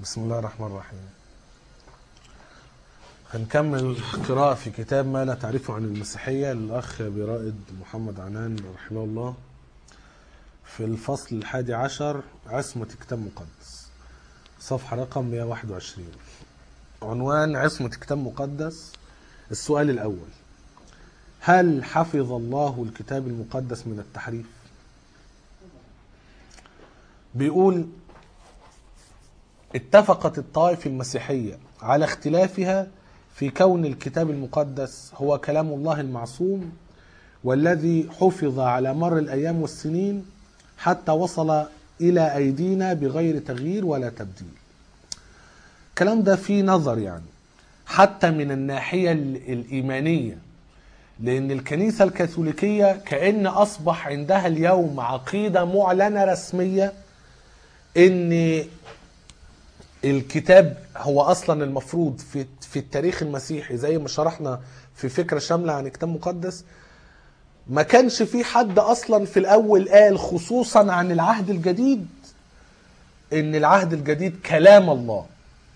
بسم الله الرحمن الرحيم هنكمل قراءة في كتاب ما لا تعرفه عن المسيحية للأخ برائد محمد عنان رحمه الله في الفصل الحادي عشر عصمة كتاب مقدس صفحة رقم 121 عنوان عصمة كتاب مقدس السؤال الأول هل حفظ الله الكتاب المقدس من التحريف بيقول اتفقت الطائفة المسيحية على اختلافها في كون الكتاب المقدس هو كلام الله المعصوم والذي حفظ على مر الأيام والسنين حتى وصل إلى أيدينا بغير تغيير ولا تبديل الكلام ده فيه نظر يعني حتى من الناحية الإيمانية لأن الكنيسة الكاثوليكية كأن أصبح عندها اليوم عقيدة معلنة رسمية إن الكتاب هو اصلا المفروض في في التاريخ المسيحي زي ما شرحنا في فكره شامله عن كتاب مقدس ما كانش في حد اصلا في الاول قال خصوصا عن العهد الجديد ان العهد الجديد كلام الله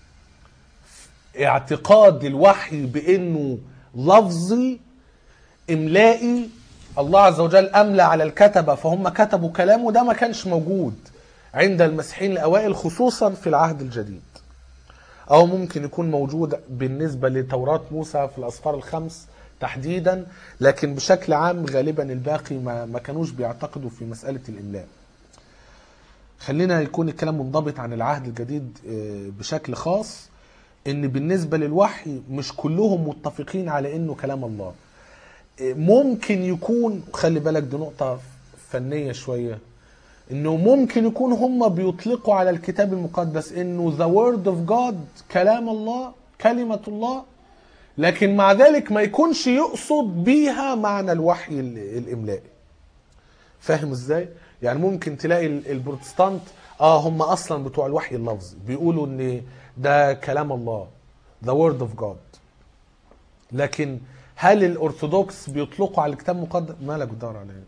اعتقاد الوحي بانه لفظي املائي الله عز وجل املى على الكتبه فهم كتبوا كلامه ده ما كانش موجود عند المسيحيين الاوائل خصوصا في العهد الجديد او ممكن يكون موجود بالنسبه لتوراه موسى في الاسفار الخمس تحديدا لكن بشكل عام غالبا الباقي ما, ما كانوش بيعتقدوا في مساله الاملاء خلينا يكون الكلام منضبط عن العهد الجديد بشكل خاص ان بالنسبه للوحي مش كلهم متفقين على انه كلام الله ممكن يكون خلي بالك دي نقطه فنيه شويه انه ممكن يكون هم بيطلقوا على الكتاب المقدس انه the word of God كلام الله كلمة الله لكن مع ذلك ما يكونش يقصد بيها معنى الوحي الاملائي فاهم ازاي يعني ممكن تلاقي البروتستانت اه هم اصلا بتوع الوحي اللفظي بيقولوا ان ده كلام الله the word of God لكن هل الارثوذكس بيطلقوا على الكتاب المقدس مالك بتدور عليه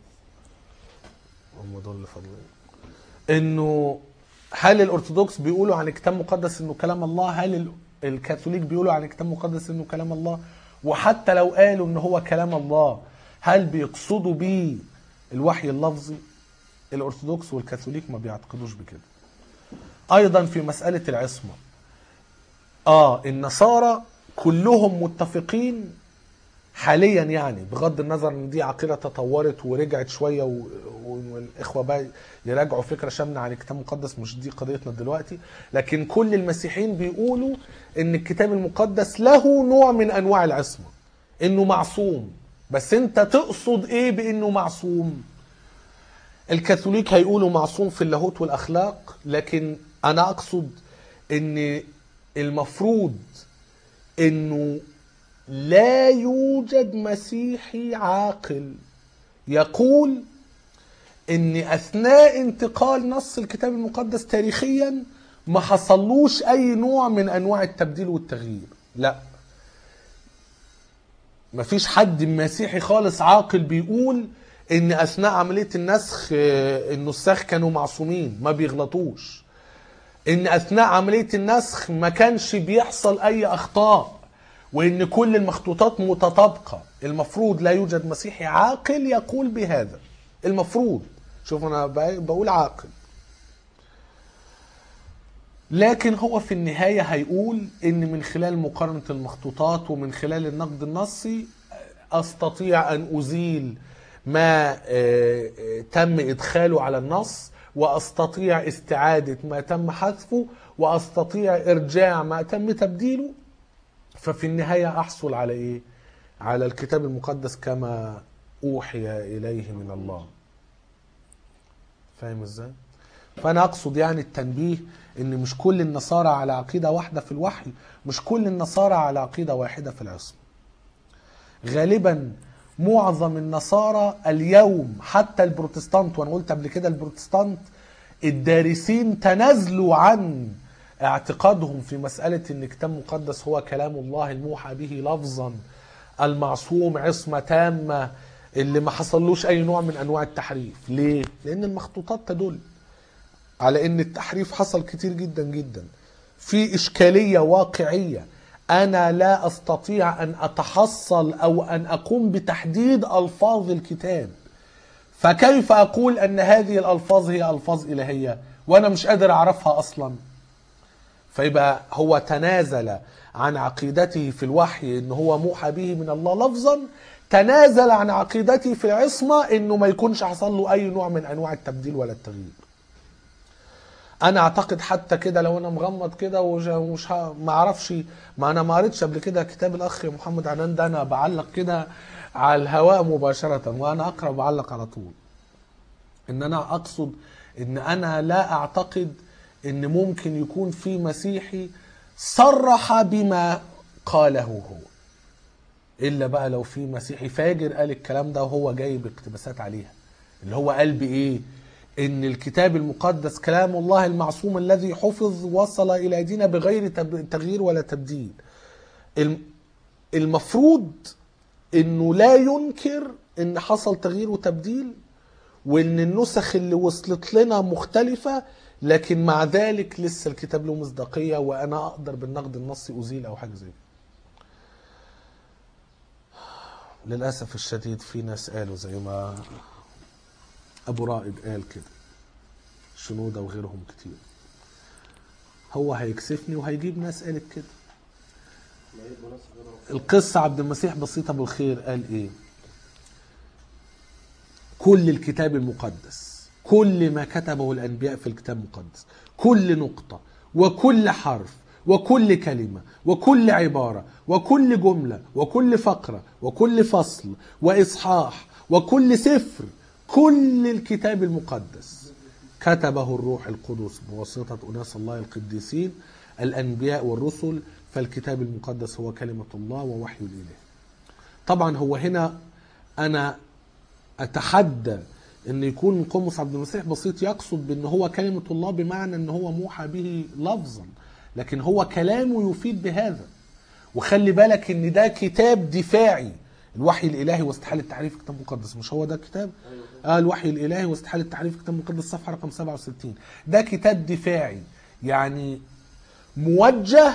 هم دول اللي فاضلين انه هل الارثوذكس بيقولوا عن الكتاب المقدس انه كلام الله هل الكاثوليك بيقولوا عن الكتاب المقدس انه كلام الله وحتى لو قالوا ان هو كلام الله هل بيقصدوا بيه الوحي اللفظي الارثوذكس والكاثوليك ما بيعتقدوش بكده ايضا في مساله العصمه اه النصارى كلهم متفقين حاليا يعني بغض النظر ان دي عقيده تطورت ورجعت شويه و... والاخوه بقى يراجعوا فكره شامله عن الكتاب المقدس مش دي قضيتنا دلوقتي لكن كل المسيحيين بيقولوا ان الكتاب المقدس له نوع من انواع العصمه انه معصوم بس انت تقصد ايه بانه معصوم الكاثوليك هيقولوا معصوم في اللاهوت والاخلاق لكن انا اقصد ان المفروض انه لا يوجد مسيحي عاقل يقول ان اثناء انتقال نص الكتاب المقدس تاريخيا ما حصلوش اي نوع من انواع التبديل والتغيير لا مفيش حد مسيحي خالص عاقل بيقول ان اثناء عمليه النسخ النساخ كانوا معصومين ما بيغلطوش ان اثناء عمليه النسخ ما كانش بيحصل اي اخطاء وان كل المخطوطات متطابقه المفروض لا يوجد مسيحي عاقل يقول بهذا المفروض شوف انا بقول عاقل لكن هو في النهايه هيقول ان من خلال مقارنه المخطوطات ومن خلال النقد النصي استطيع ان ازيل ما تم ادخاله على النص واستطيع استعاده ما تم حذفه واستطيع ارجاع ما تم تبديله ففي النهاية أحصل على إيه؟ على الكتاب المقدس كما أوحي إليه من الله فاهم إزاي؟ فأنا أقصد يعني التنبيه إن مش كل النصارى على عقيدة واحدة في الوحي مش كل النصارى على عقيدة واحدة في العصمة غالبا معظم النصارى اليوم حتى البروتستانت وأنا قلت قبل كده البروتستانت الدارسين تنازلوا عن اعتقادهم في مسألة ان كتاب مقدس هو كلام الله الموحى به لفظا المعصوم عصمة تامة اللي ما حصلوش اي نوع من انواع التحريف ليه؟ لان المخطوطات تدل على ان التحريف حصل كتير جدا جدا في اشكاليه واقعيه انا لا استطيع ان اتحصل او ان اقوم بتحديد الفاظ الكتاب فكيف اقول ان هذه الالفاظ هي الفاظ الهيه وانا مش قادر اعرفها اصلا فيبقى هو تنازل عن عقيدته في الوحي ان هو موحى به من الله لفظا تنازل عن عقيدته في العصمه انه ما يكونش حصل له اي نوع من انواع التبديل ولا التغيير انا اعتقد حتى كده لو انا مغمض كده وج- ومش ه- ما اعرفش ما انا ما قريتش قبل كده كتاب الاخ محمد عنان ده انا بعلق كده على الهواء مباشره وانا اقرا بعلق على طول ان انا اقصد ان انا لا اعتقد ان ممكن يكون في مسيحي صرح بما قاله هو الا بقى لو في مسيحي فاجر قال الكلام ده وهو جايب اقتباسات عليها اللي هو قال بايه ان الكتاب المقدس كلام الله المعصوم الذي حفظ وصل الى ايدينا بغير تب- تغيير ولا تبديل الم- المفروض انه لا ينكر ان حصل تغيير وتبديل وان النسخ اللي وصلت لنا مختلفة لكن مع ذلك لسه الكتاب له مصداقية وانا اقدر بالنقد النصي ازيل او حاجة زي كده للأسف الشديد في ناس قالوا زي ما أبو رائد قال كده شنودة وغيرهم كتير هو هيكسفني وهيجيب ناس قالت كده القصة عبد المسيح بسيط أبو الخير قال إيه كل الكتاب المقدس كل ما كتبه الأنبياء في الكتاب المقدس كل نقطة وكل حرف وكل كلمة وكل عبارة وكل جملة وكل فقرة وكل فصل وإصحاح وكل سفر كل الكتاب المقدس كتبه الروح القدس بواسطة أناس الله القديسين الأنبياء والرسل فالكتاب المقدس هو كلمة الله ووحي الإله طبعا هو هنا أنا اتحدى ان يكون قمص عبد المسيح بسيط يقصد بان هو كلمه الله بمعنى ان هو موحى به لفظا لكن هو كلامه يفيد بهذا وخلي بالك ان ده كتاب دفاعي الوحي الالهي واستحاله التحريف في الكتاب المقدس مش هو ده الكتاب اه الوحي الالهي واستحاله التحريف في الكتاب المقدس صفحه رقم 67 ده كتاب دفاعي يعني موجه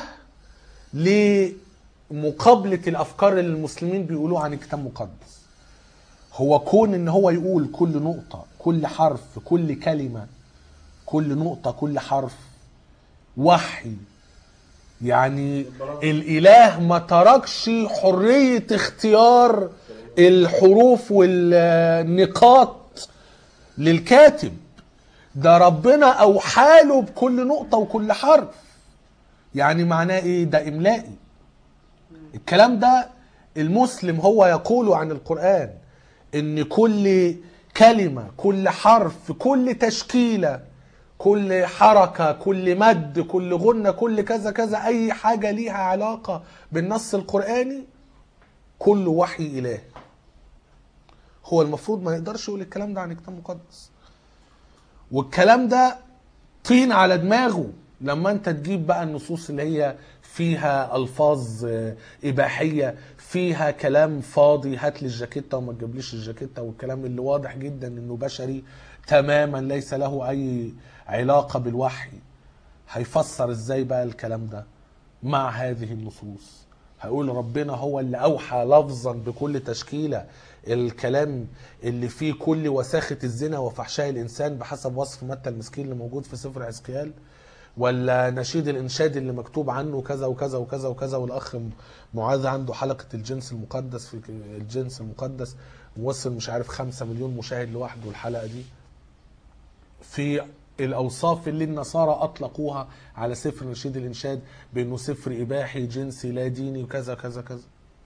لمقابله الافكار اللي المسلمين بيقولوها عن الكتاب المقدس هو كون ان هو يقول كل نقطة كل حرف كل كلمة كل نقطة كل حرف وحي يعني الاله ما تركش حرية اختيار الحروف والنقاط للكاتب ده ربنا اوحاله بكل نقطة وكل حرف يعني معناه ايه ده املائي الكلام ده المسلم هو يقول عن القرآن ان كل كلمة كل حرف كل تشكيلة كل حركة كل مد كل غنة كل كذا كذا اي حاجة ليها علاقة بالنص القرآني كله وحي الهي هو المفروض ما يقدرش يقول الكلام ده عن الكتاب المقدس والكلام ده طين على دماغه لما انت تجيب بقى النصوص اللي هي فيها الفاظ آه، اباحيه فيها كلام فاضي هات لي الجاكيته وما تجيبليش الجاكيته والكلام اللي واضح جدا انه بشري تماما ليس له اي علاقه بالوحي هيفسر ازاي بقى الكلام ده مع هذه النصوص هيقول ربنا هو اللي اوحى لفظا بكل تشكيله الكلام اللي فيه كل وساخه الزنا وفحشاء الانسان بحسب وصف متى المسكين اللي موجود في سفر حزقيال ولا نشيد الانشاد اللي مكتوب عنه كذا وكذا وكذا وكذا والاخ معاذ عنده حلقه الجنس المقدس في الجنس المقدس وصل مش عارف خمسة مليون مشاهد لوحده الحلقه دي في الاوصاف اللي النصارى اطلقوها على سفر نشيد الانشاد بانه سفر اباحي جنسي لا ديني وكذا كذا كذا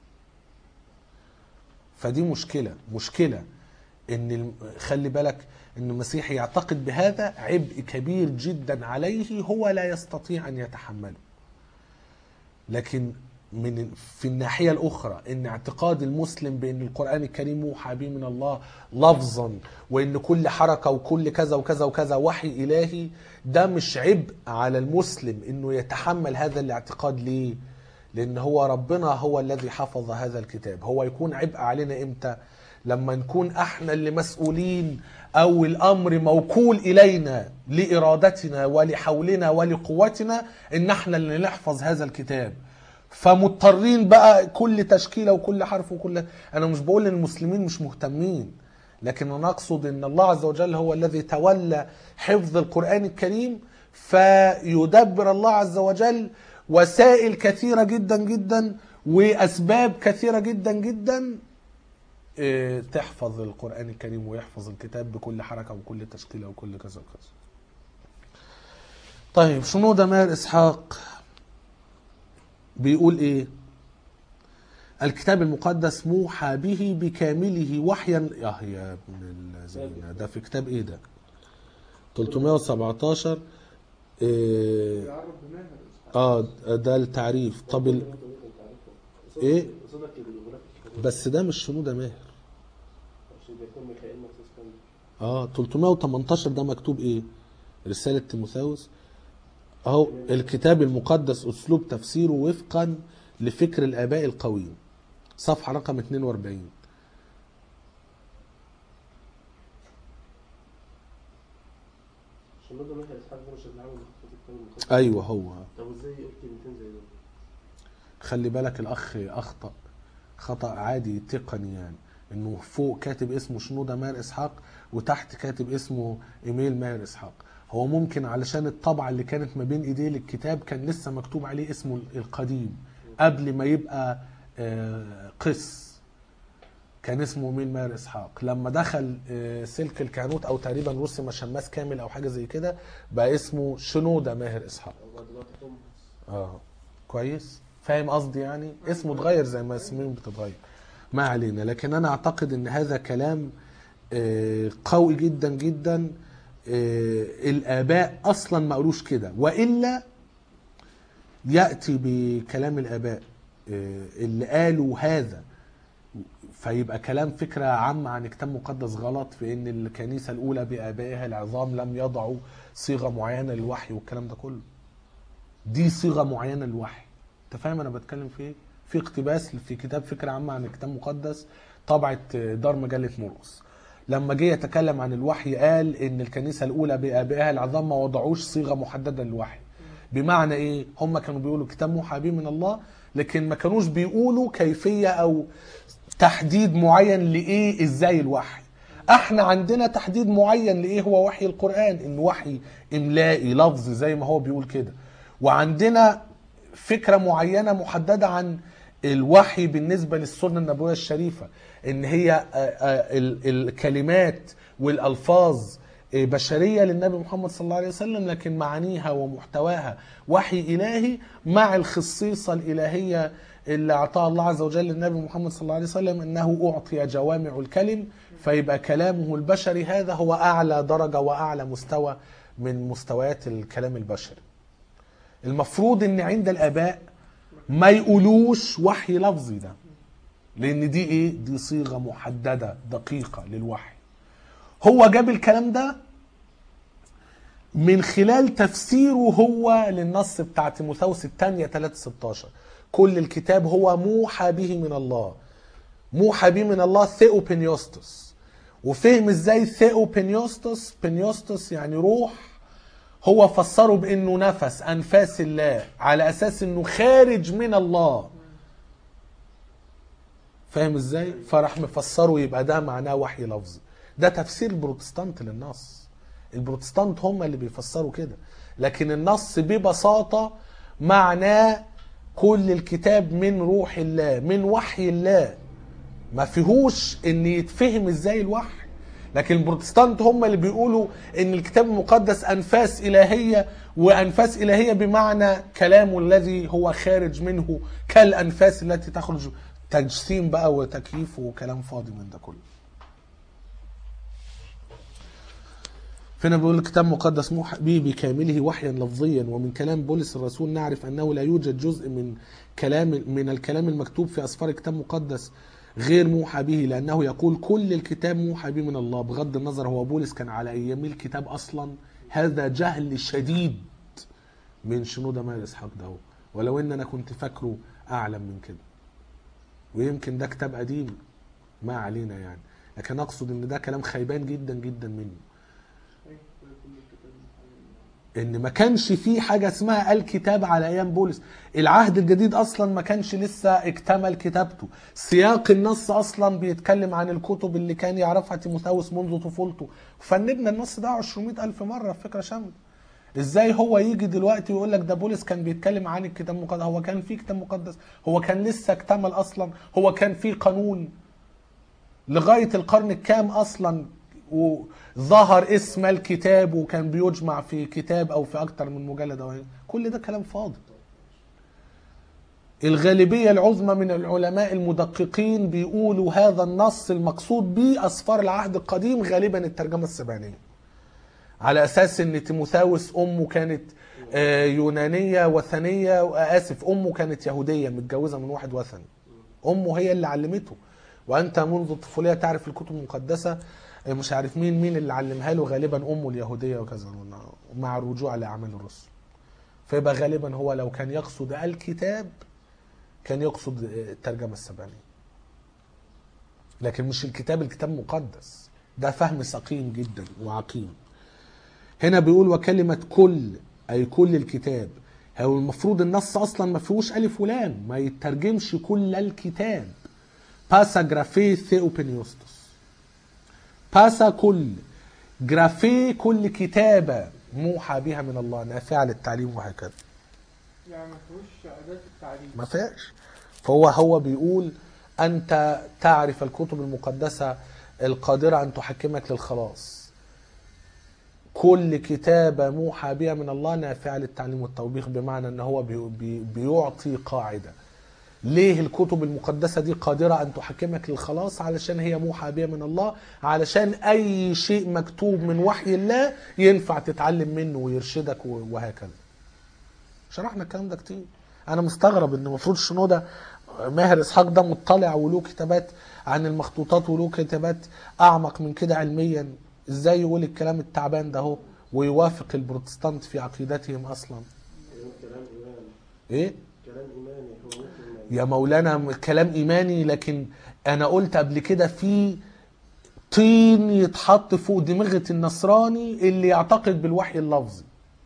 فدي مشكله مشكله ان الم- خلي بالك ان المسيح يعتقد بهذا عبء كبير جدا عليه هو لا يستطيع ان يتحمله لكن من في الناحيه الاخرى ان اعتقاد المسلم بان القران الكريم موحى به من الله لفظا وان كل حركه وكل كذا وكذا وكذا وحي الهي ده مش عبء على المسلم انه يتحمل هذا الاعتقاد ليه؟ لان هو ربنا هو الذي حفظ هذا الكتاب هو يكون عبء علينا امتى؟ لما نكون احنا اللي مسؤولين او الامر موكول الينا لارادتنا ولحولنا ولقوتنا ان احنا اللي نحفظ هذا الكتاب فمضطرين بقى كل تشكيله وكل حرف وكل انا مش بقول ان المسلمين مش مهتمين لكن انا اقصد ان الله عز وجل هو الذي تولى حفظ القران الكريم فيدبر الله عز وجل وسائل كثيره جدا جدا واسباب كثيره جدا جدا إيه، تحفظ القرآن الكريم ويحفظ الكتاب بكل حركة وكل تشكيلة وكل كذا وكذا طيب شنودة ماهر إسحاق بيقول إيه الكتاب المقدس موحى به بكامله وحيا اه يا ابن الذين ده في كتاب ايه ده 317 إيه يعرف بماهر إسحاق. اه ده التعريف طب ال... إيه؟ قصدك اللي بيقول لك الكتاب بس ده مش شنودة ماهر عشان بيكون ميخائيل مخصوص كان اه 318 ده مكتوب ايه رسالة تيموثاوس اهو الكتاب المقدس اسلوب تفسيره وفقا لفكر الاباء القويم صفحة رقم 42 عشان برضه ميخائيل اسحاق ده مش اللي عامل مخطوط الكتاب المقدس ايوه هو طب ازاي قلت كلمتين زي دول؟ خلي بالك الاخ اخطأ خطأ عادي تقني يعني انه فوق كاتب اسمه شنودة ماهر اسحاق وتحت كاتب اسمه ايميل ماهر اسحاق هو ممكن علشان الطبعة اللي كانت ما بين ايديه للكتاب كان لسه مكتوب عليه اسمه القديم قبل ما يبقى آه، قس كان اسمه مين ماهر اسحاق لما دخل آه، سلك الكهنوت او تقريبا رسم شماس كامل او حاجه زي كده بقى اسمه شنودة ماهر اسحاق هو دلوقتي توماس اه كويس فاهم قصدي يعني اسمه اتغير زي ما اسمهم بتتغير ما علينا لكن انا اعتقد ان هذا كلام آه، قوي جدا جدا آه، الاباء اصلا ما قالوش كده والا ياتي بكلام الاباء آه، اللي قالوا هذا فيبقى كلام فكرة عامة عن كتاب مقدس غلط في ان الكنيسة الاولى بابائها العظام لم يضعوا صيغة معينة للوحي والكلام ده كله دي صيغه معينه للوحي انت فاهم انا بتكلم في ايه في اقتباس في كتاب فكره عامه عن الكتاب المقدس طبعه دار مجله مرقس لما جه يتكلم عن الوحي قال ان الكنيسه الاولى بابائها العظام ما وضعوش صيغه محدده للوحي بمعنى ايه هم كانوا بيقولوا كتاب موحى به من الله لكن ما كانوش بيقولوا كيفيه او تحديد معين لايه ازاي الوحي احنا عندنا تحديد معين لايه هو وحي القران ان وحي املائي لفظي زي ما هو بيقول كده وعندنا فكره معينه محدده عن الوحي بالنسبه للسنه النبويه الشريفه ان هي آه، آه، ال- الكلمات والالفاظ آه، بشريه للنبي محمد صلى الله عليه وسلم لكن معانيها ومحتواها وحي الهي مع الخصيصه الالهيه اللي اعطاها الله عز وجل للنبي محمد صلى الله عليه وسلم انه اعطي جوامع الكلم فيبقى كلامه البشري هذا هو اعلى درجه واعلى مستوى من مستويات الكلام البشري المفروض ان عند الاباء ما يقولوش وحي لفظي ده لان دي ايه دي صيغه محدده دقيقه للوحي هو جاب الكلام ده من خلال تفسيره هو للنص بتاع تيموثاوس الثانية 3 16 كل الكتاب هو موحى به من الله موحى به من الله ثيو بنيوستوس وفهم ازاي ثيو بنيوستوس بنيوستوس يعني روح هو فسره بانه نفس انفاس الله على اساس انه خارج من الله فاهم ازاي فراح مفسره يبقى ده معناه وحي لفظي ده تفسير البروتستانت للنص البروتستانت هم اللي بيفسروا كده لكن النص ببساطة معناه كل الكتاب من روح الله من وحي الله ما فيهوش ان يتفهم ازاي الوحي لكن البروتستانت هم اللي بيقولوا ان الكتاب المقدس انفاس الهيه وانفاس الهيه بمعنى كلامه الذي هو خارج منه كالانفاس التي تخرج تجسيم بقى وتكييف وكلام فاضي من ده كله فهنا بيقول الكتاب المقدس موحى به بكامله وحيا لفظيا ومن كلام بولس الرسول نعرف انه لا يوجد جزء من كلام من الكلام المكتوب في اسفار الكتاب المقدس غير موحى به لانه يقول كل الكتاب موحى به من الله بغض النظر هو بولس كان على ايام الكتاب اصلا هذا جهل شديد من شنودة مال اسحاق ده ولو ان انا كنت فاكره اعلم من كده ويمكن ده كتاب قديم ما علينا يعني لكن اقصد ان ده كلام خيبان جدا جدا منه ان ما كانش في حاجه اسمها الكتاب على ايام بولس العهد الجديد اصلا ما كانش لسه اكتمل كتابته سياق النص اصلا بيتكلم عن الكتب اللي كان يعرفها تيموثاوس منذ طفولته فنبنا النص ده 200 الف مره في فكره شامله ازاي هو يجي دلوقتي ويقول لك ده بولس كان بيتكلم عن الكتاب المقدس هو كان في كتاب مقدس هو كان لسه اكتمل اصلا هو كان في قانون لغايه القرن الكام اصلا وظهر اسم الكتاب وكان بيجمع في كتاب او في اكتر من مجلد او كل ده كلام فاضي الغالبية العظمى من العلماء المدققين بيقولوا هذا النص المقصود به أسفار العهد القديم غالبا الترجمة السبعينية على أساس أن تيموثاوس أمه كانت آه، يونانية وثنية آه، آسف أمه كانت يهودية متجوزة من واحد وثني أمه هي اللي علمته وأنت منذ الطفولية تعرف الكتب المقدسة آه، مش عارف مين مين اللي علمها له غالبا أمه اليهودية وكذا مع الرجوع لأعمال الرسل فيبقى غالبا هو لو كان يقصد الكتاب كان يقصد الترجمة السبعينية لكن مش الكتاب الكتاب مقدس ده فهم سقيم جدا وعقيم هنا بيقول وكلمة كل أي كل الكتاب هو المفروض النص أصلا ما فيهوش ألف ولام ما يترجمش كل الكتاب باسا جرافي ثيوبنيوستوس باسا كل جرافي كل كتابة موحى بها من الله نافعة للتعليم وهكذا يعني ما فيهوش اداه التعليم ما فيهاش فهو هو بيقول انت تعرف الكتب المقدسه القادره ان تحكمك للخلاص كل كتابه موحى بها من الله نافعه للتعليم والتوبيخ بمعنى ان هو بي بي بيعطي قاعده ليه الكتب المقدسة دي قادرة أن تحكمك للخلاص علشان هي موحى بها من الله علشان أي شيء مكتوب من وحي الله ينفع تتعلم منه ويرشدك وهكذا شرحنا الكلام ده كتير انا مستغرب ان المفروض شنودة ماهر اسحاق ده مطلع وله كتابات عن المخطوطات وله كتابات اعمق من كده علميا ازاي يقول الكلام التعبان ده اهو ويوافق البروتستانت في عقيدتهم اصلا كلام ايماني ايه كلام ايماني هو ممكن يا مولانا كلام ايماني لكن انا قلت قبل كده في طين يتحط فوق دماغة النصراني اللي يعتقد بالوحي اللفظي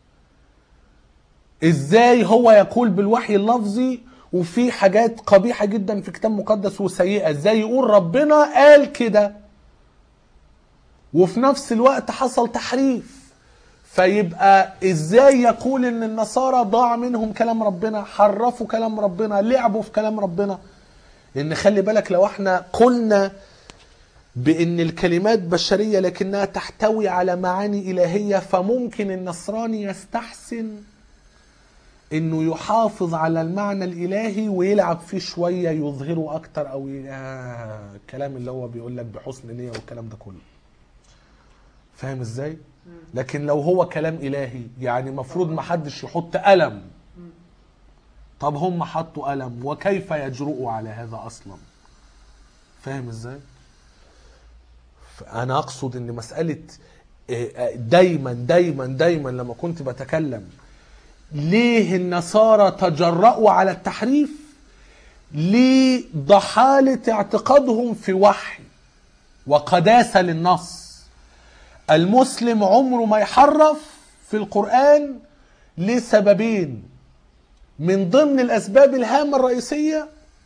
ازاي هو يقول بالوحي اللفظي وفي حاجات قبيحة جدا في كتاب مقدس وسيئة ازاي يقول ربنا قال كده وفي نفس الوقت حصل تحريف فيبقى ازاي يقول ان النصارى ضاع منهم كلام ربنا حرفوا كلام ربنا لعبوا في كلام ربنا لان خلي بالك لو احنا قلنا بان الكلمات بشريه لكنها تحتوي على معاني الهيه فممكن النصراني يستحسن انه يحافظ على المعنى الالهي ويلعب فيه شويه يظهره اكتر او ي... آه الكلام اللي هو بيقول لك بحسن نيه والكلام ده كله فاهم ازاي لكن لو هو كلام الهي يعني المفروض ما حدش يحط قلم طب هم حطوا قلم وكيف يجرؤوا على هذا اصلا فاهم ازاي انا اقصد ان مساله آه، دايما دايما دايما لما كنت بتكلم ليه النصارى تجرأوا على التحريف لضحالة اعتقادهم في وحي وقداسة للنص المسلم عمره ما يحرف في القرآن لسببين من ضمن الأسباب الهامة الرئيسية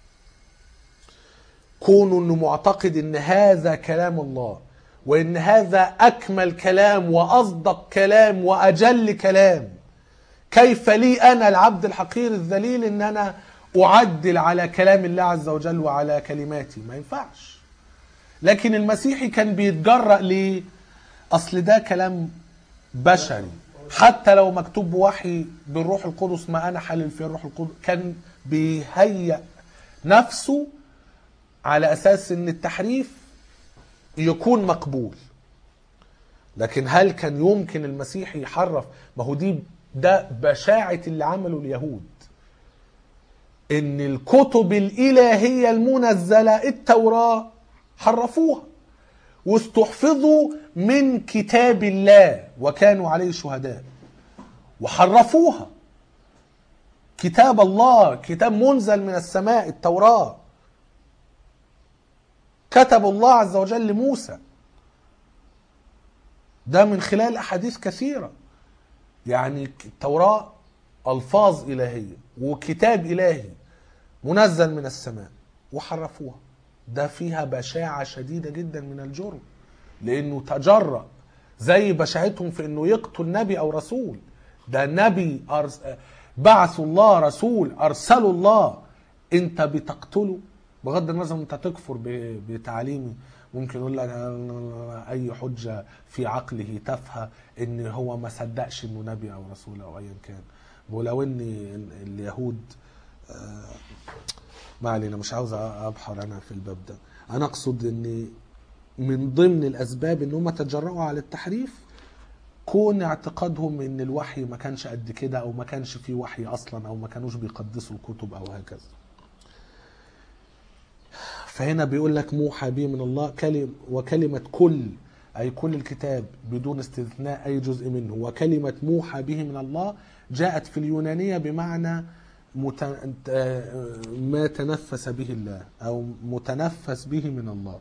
كونه انه معتقد ان هذا كلام الله وان هذا اكمل كلام واصدق كلام واجل كلام كيف لي انا العبد الحقير الذليل ان انا اعدل على كلام الله عز وجل وعلى كلماتي ما ينفعش لكن المسيحي كان بيتجرأ ليه اصل ده كلام بشري حتى لو مكتوب بوحي بالروح القدس ما انا حلل في الروح القدس كان بيهيأ نفسه على اساس ان التحريف يكون مقبول لكن هل كان يمكن المسيحي يحرف ما هو دي ده بشاعة اللي عمله اليهود ان الكتب الالهية المنزلة التوراة حرفوها واستحفظوا من كتاب الله وكانوا عليه شهداء وحرفوها كتاب الله كتاب منزل من السماء التوراة كتب الله عز وجل لموسى ده من خلال احاديث كثيره يعني التوراه الفاظ الهيه وكتاب الهي منزل من السماء وحرفوها ده فيها بشاعه شديده جدا من الجرم لانه تجرأ زي بشاعتهم في انه يقتل نبي او رسول ده نبي أرس... بعث الله رسول ارسله الله انت بتقتله بغض النظر انت تكفر ب... بتعليمه ممكن يقول لك اي حجه في عقله تافهه ان هو ما صدقش انه نبي او رسول او ايا كان ولو ان اليهود آه، ما علينا مش عاوز ابحر انا في الباب ده انا اقصد ان من ضمن الاسباب ان هم تجرؤوا على التحريف كون اعتقادهم ان الوحي ما كانش قد كده او ما كانش فيه وحي اصلا او ما كانوش بيقدسوا الكتب او هكذا فهنا بيقول لك موحى به من الله كلم وكلمة كل أي كل الكتاب بدون استثناء أي جزء منه وكلمة موحى به من الله جاءت في اليونانية بمعنى مت... آه، ما تنفس به الله أو متنفس به من الله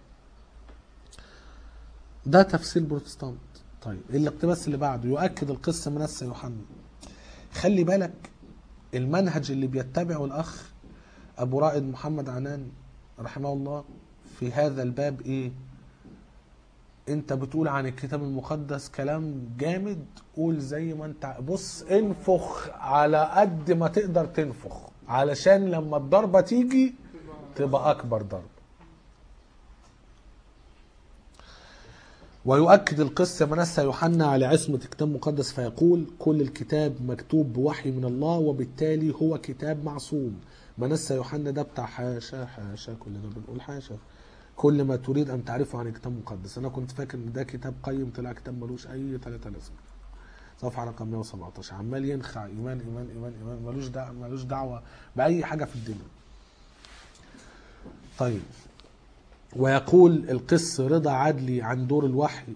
ده تفسير بروتستانت طيب الاقتباس اللي بعده يؤكد القصة من السيد يوحنا خلي بالك المنهج اللي بيتبعه الأخ أبو رائد محمد عنان رحمه الله في هذا الباب ايه انت بتقول عن الكتاب المقدس كلام جامد قول زي ما انت بص انفخ على قد ما تقدر تنفخ علشان لما الضربة تيجي تبقى اكبر ضربة ويؤكد القصة منسى يوحنا على عصمة الكتاب المقدس فيقول كل الكتاب مكتوب بوحي من الله وبالتالي هو كتاب معصوم منسى يوحنا ده بتاع حاشا حاشا كلنا بنقول حاشا كل ما تريد ان تعرفه عن الكتاب المقدس انا كنت فاكر ان ده كتاب قيم طلع كتاب ملوش اي ثلاثة لازمه صفحه رقم 117 عمال ينخع ايمان ايمان ايمان ايمان ملوش دعوه ملوش دعوه باي حاجه في الدنيا طيب ويقول القس رضا عدلي عن دور الوحي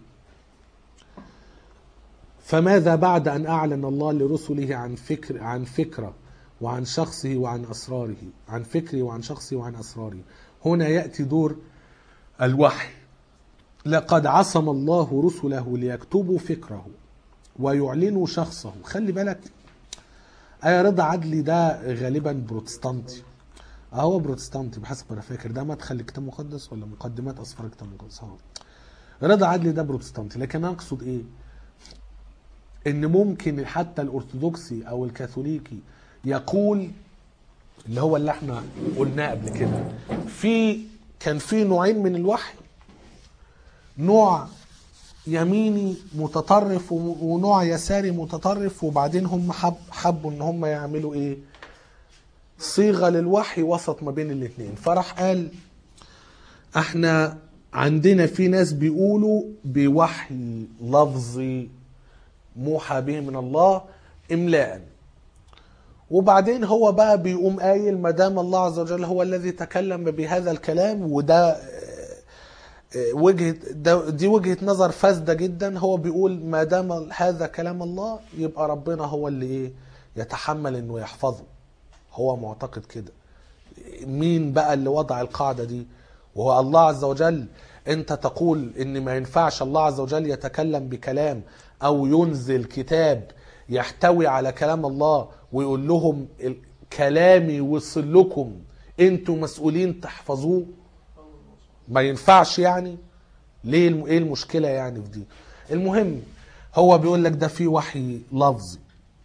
فماذا بعد ان اعلن الله لرسله عن فكر عن فكره وعن شخصه وعن اسراره عن فكره وعن شخصه وعن اسراره هنا ياتي دور الوحي لقد عصم الله رسله ليكتبوا فكره ويعلنوا شخصه خلي بالك آية رضا عدلي ده غالبا بروتستانتي اه هو بروتستانتي بحسب ما انا فاكر ده مدخل الكتاب المقدس ولا مقدمات اسفار الكتاب المقدس اه رضا عدلي ده بروتستانتي لكن انا اقصد ايه ان ممكن حتى الارثوذكسي او الكاثوليكي يقول اللي هو اللي احنا قلناه قبل كده في كان في نوعين من الوحي نوع يميني متطرف و- ونوع يساري متطرف وبعدين هم حب حبوا ان هم يعملوا ايه صيغه للوحي وسط ما بين الاثنين فراح قال احنا عندنا في ناس بيقولوا بوحي لفظي موحى به من الله املاء وبعدين هو بقى بيقوم قايل ما دام الله عز وجل هو الذي تكلم بهذا الكلام وده آه، آه، وجهه ده دي وجهه نظر فاسده جدا هو بيقول ما دام هذا كلام الله يبقى ربنا هو اللي ايه يتحمل انه يحفظه هو معتقد كده مين بقى اللي وضع القاعده دي وهو الله عز وجل انت تقول ان ما ينفعش الله عز وجل يتكلم بكلام او ينزل كتاب يحتوي على كلام الله ويقول لهم ال- كلامي وصل لكم انتوا مسؤولين تحفظوه ما ينفعش يعني ليه الم- ايه المشكله يعني في دي المهم هو بيقول لك ده في وحي لفظي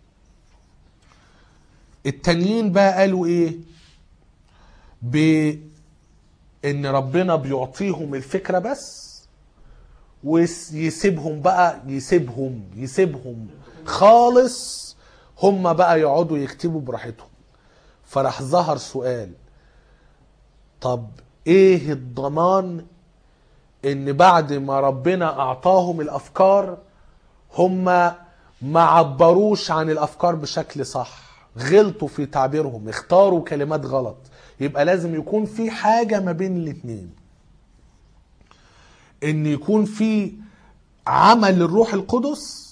التانيين بقى قالوا ايه ب ان ربنا بيعطيهم الفكره بس ويسيبهم بقى يسيبهم يسيبهم خالص هم بقى يقعدوا يكتبوا براحتهم فراح ظهر سؤال طب ايه الضمان ان بعد ما ربنا اعطاهم الافكار هم ما عبروش عن الافكار بشكل صح غلطوا في تعبيرهم اختاروا كلمات غلط يبقى لازم يكون في حاجة ما بين الاتنين ان يكون في عمل الروح القدس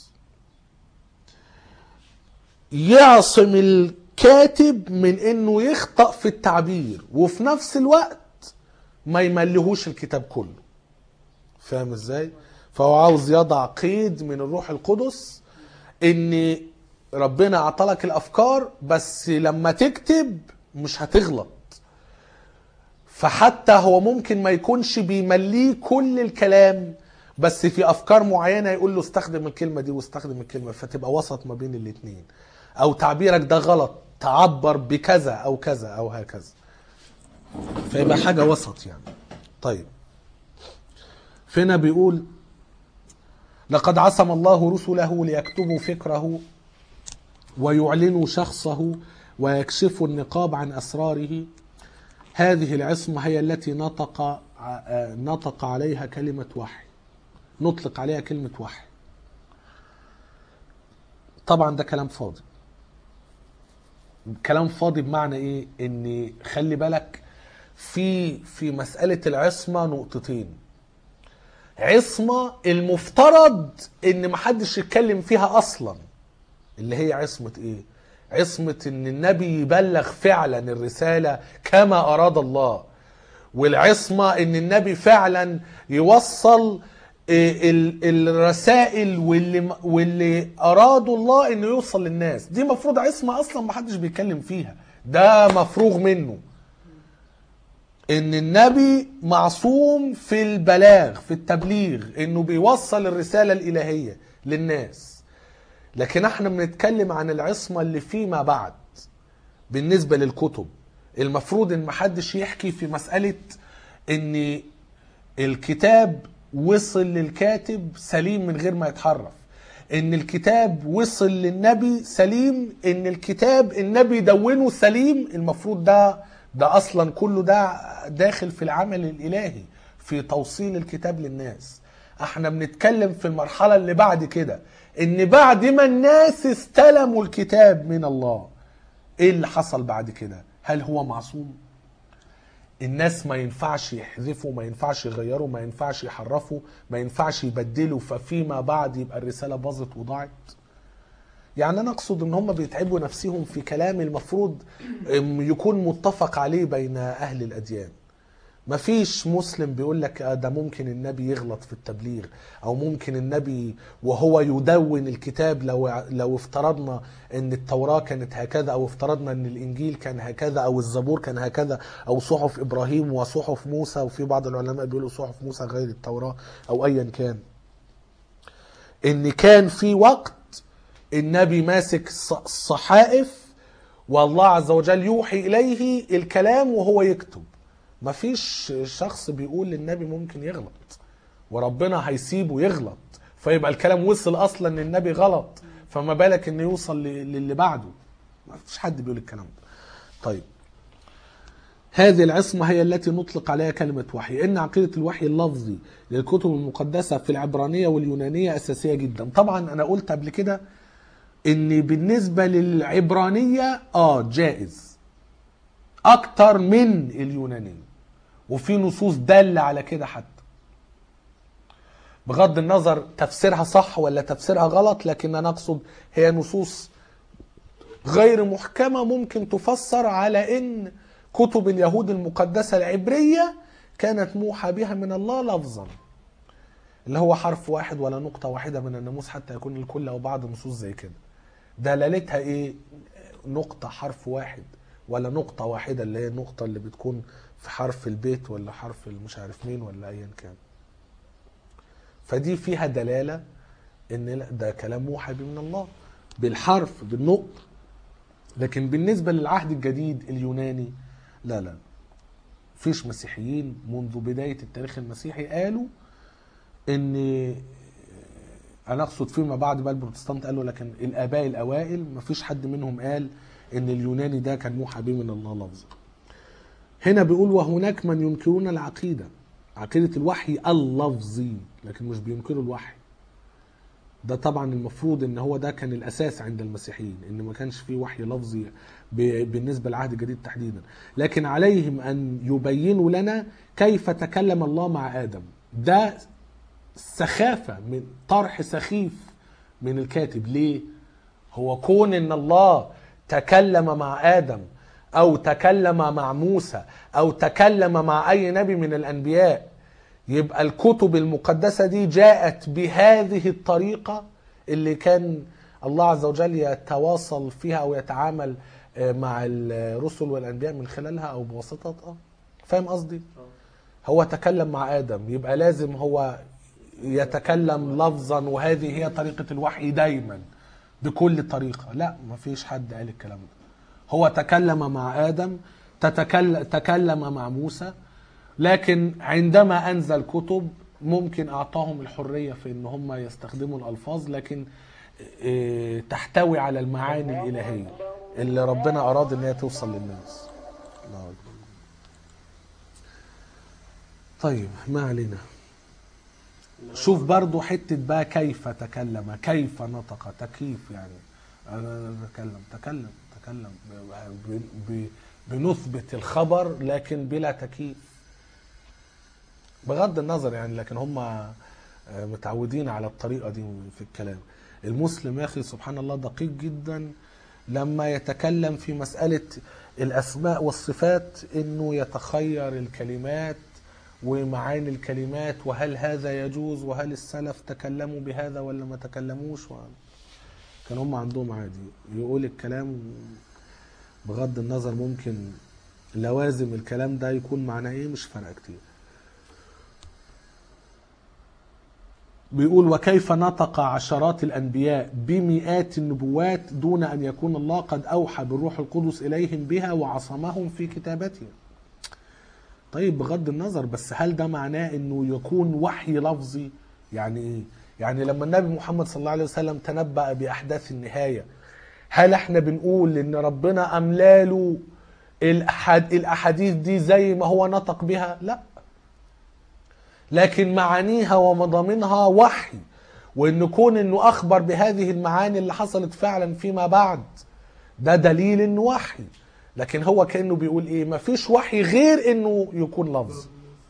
يعصم الكاتب من انه يخطأ في التعبير وفي نفس الوقت ما يملهوش الكتاب كله فاهم ازاي فهو عاوز يضع قيد من الروح القدس ان ربنا اعطالك الافكار بس لما تكتب مش هتغلط فحتى هو ممكن ما يكونش بيمليه كل الكلام بس في افكار معينه يقول له استخدم الكلمه دي واستخدم الكلمه فتبقى وسط ما بين الاثنين او تعبيرك ده غلط تعبر بكذا او كذا او هكذا فيبقى حاجه وسط يعني طيب فينا بيقول لقد عصم الله رسله ليكتبوا فكره ويعلنوا شخصه ويكشفوا النقاب عن اسراره هذه العصمه هي التي نطق ع- نطق عليها كلمه وحي نطلق عليها كلمه وحي طبعا ده كلام فاضي كلام فاضي بمعنى ايه ان خلي بالك في في مساله العصمه نقطتين عصمه المفترض ان محدش يتكلم فيها اصلا اللي هي عصمه ايه عصمه ان النبي يبلغ فعلا الرساله كما اراد الله والعصمه ان النبي فعلا يوصل إيه ال- الرسائل واللي واللي ارادوا الله انه يوصل للناس دي مفروض عصمه اصلا محدش بيتكلم فيها ده مفروغ منه ان النبي معصوم في البلاغ في التبليغ انه بيوصل الرساله الالهيه للناس لكن احنا بنتكلم عن العصمه اللي فيما بعد بالنسبه للكتب المفروض ان محدش يحكي في مساله ان الكتاب وصل للكاتب سليم من غير ما يتحرف ان الكتاب وصل للنبي سليم ان الكتاب النبي دونه سليم المفروض ده ده اصلا كله ده داخل في العمل الالهي في توصيل الكتاب للناس احنا بنتكلم في المرحله اللي بعد كده ان بعد ما الناس استلموا الكتاب من الله ايه اللي حصل بعد كده هل هو معصوم الناس ما ينفعش يحذفوا ما ينفعش يغيروا ما ينفعش يحرفوا ما ينفعش يبدلوا ففيما بعد يبقى الرسالة باظت وضاعت يعني انا اقصد ان هم بيتعبوا نفسهم في كلام المفروض أم، يكون متفق عليه بين اهل الاديان مفيش مسلم بيقول لك آه ده ممكن النبي يغلط في التبليغ او ممكن النبي وهو يدون الكتاب لو لو افترضنا ان التوراة كانت هكذا او افترضنا ان الانجيل كان هكذا او الزبور كان هكذا او صحف ابراهيم وصحف موسى وفي بعض العلماء بيقولوا صحف موسى غير التوراة او ايا كان ان كان في وقت النبي ماسك الص- الصحائف والله عز وجل يوحي اليه الكلام وهو يكتب مفيش شخص بيقول للنبي ممكن يغلط وربنا هيسيبه يغلط فيبقى الكلام وصل اصلا للنبي غلط فما بالك انه يوصل ل- للي بعده ما فيش حد بيقول الكلام ده طيب هذه العصمة هي التي نطلق عليها كلمة وحي إن عقيدة الوحي اللفظي للكتب المقدسة في العبرانية واليونانية أساسية جدا طبعا أنا قلت قبل كده إن بالنسبة للعبرانية آه جائز أكتر من اليونانية وفي نصوص دالة على كده حتى بغض النظر تفسيرها صح ولا تفسيرها غلط لكن أنا أقصد هي نصوص غير محكمة ممكن تفسر على ان كتب اليهود المقدسة العبرية كانت موحى بها من الله لفظا اللي هو حرف واحد ولا نقطة واحدة من الناموس حتى يكون الكل أو بعض نصوص زي كده دلالتها إيه نقطة حرف واحد ولا نقطة واحدة اللي هي النقطة اللي بتكون في حرف البيت ولا حرف مش عارف مين ولا أيا كان فدي فيها دلالة إن لا ده كلام موحى به من الله بالحرف بالنقطة لكن بالنسبة للعهد الجديد اليوناني لا لا فيش مسيحيين منذ بداية التاريخ المسيحي قالوا ان انا اقصد فيما بعد بقى البروتستانت قالوا لكن الاباء الاوائل ما فيش حد منهم قال ان اليوناني ده كان موحى به من الله لفظا هنا بيقول وهناك من ينكرون العقيدة عقيدة الوحي اللفظي لكن مش بينكروا الوحي ده طبعا المفروض ان هو ده كان الاساس عند المسيحيين ان ما كانش فيه وحي لفظي ب- بالنسبه للعهد الجديد تحديدا لكن عليهم ان يبينوا لنا كيف تكلم الله مع ادم ده سخافه من طرح سخيف من الكاتب ليه هو كون ان الله تكلم مع ادم او تكلم مع موسى او تكلم مع اي نبي من الانبياء يبقى الكتب المقدسه دي جاءت بهذه الطريقه اللي كان الله عز وجل يتواصل فيها او يتعامل آه، مع الرسل والانبياء من خلالها او بواسطتها فاهم قصدي هو تكلم مع ادم يبقى لازم هو يتكلم لفظا وهذه هي طريقه الوحي دايما بكل طريقه لا ما فيش حد قال الكلام ده هو تكلم مع ادم تتكلم تكلم مع موسى لكن عندما انزل كتب ممكن اعطاهم الحريه في ان هم يستخدموا الالفاظ لكن إيه، تحتوي على المعاني الالهيه اللي ربنا اراد ان هي توصل للناس الله أكبر. طيب ما علينا شوف برضو حتة بقى كيف تكلم كيف نطق تكييف يعني أنا تكلم تكلم تكلم ب- ب- بنثبت الخبر لكن بلا تكييف بغض النظر يعني لكن هم متعودين على الطريقة دي في الكلام المسلم يا أخي سبحان الله دقيق جدا لما يتكلم في مسألة الأسماء والصفات إنه يتخير الكلمات ومعاني الكلمات وهل هذا يجوز وهل السلف تكلموا بهذا ولا ما تكلموش و... كان هم عندهم عادي يقول الكلام بغض النظر ممكن لوازم الكلام ده يكون معناه ايه مش فارقه كتير بيقول وكيف نطق عشرات الانبياء بمئات النبوات دون ان يكون الله قد اوحى بالروح القدس اليهم بها وعصمهم في كتابتها طيب بغض النظر بس هل ده معناه انه يكون وحي لفظي يعني ايه يعني لما النبي محمد صلى الله عليه وسلم تنبأ باحداث النهايه هل احنا بنقول ان ربنا املاله الأحد الاحاديث دي زي ما هو نطق بها لا لكن معانيها ومضامينها وحي وان كون انه اخبر بهذه المعاني اللي حصلت فعلا فيما بعد ده دليل انه وحي لكن هو كانه بيقول ايه مفيش وحي غير انه يكون لفظ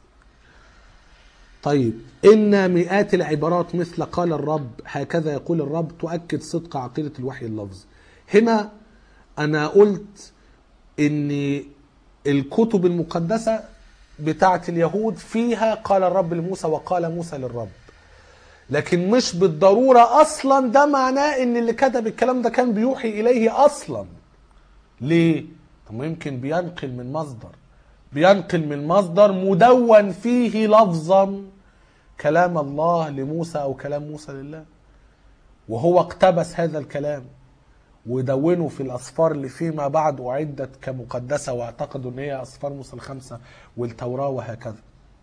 طيب ان مئات العبارات مثل قال الرب هكذا يقول الرب تؤكد صدق عقيده الوحي اللفظي هنا انا قلت ان الكتب المقدسه بتاعه اليهود فيها قال الرب لموسى وقال موسى للرب لكن مش بالضروره اصلا ده معناه ان اللي كتب الكلام ده كان بيوحي اليه اصلا ليه طب ما يمكن بينقل من مصدر بينقل من مصدر مدون فيه لفظا كلام الله لموسى او كلام موسى لله وهو اقتبس هذا الكلام ودونه في الاسفار اللي فيما بعد اعدت كمقدسه واعتقدوا ان هي اسفار موسى الخمسه والتوراه وهكذا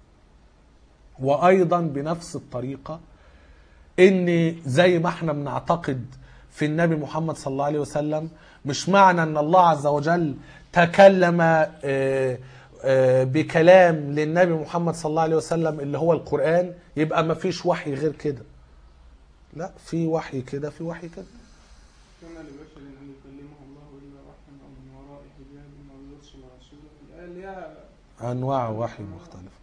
وايضا بنفس الطريقه ان زي ما احنا بنعتقد في النبي محمد صلى الله عليه وسلم مش معنى ان الله عز وجل تكلم آه، آه، بكلام للنبي محمد صلى الله عليه وسلم اللي هو القرآن يبقى ما فيش وحي غير كده لا في وحي كده في وحي كده كان لبشر ان يكلمه الله الا وحيا او من وراء حجاب او يرسل رسولا الايه ليها انواع وحي مختلفه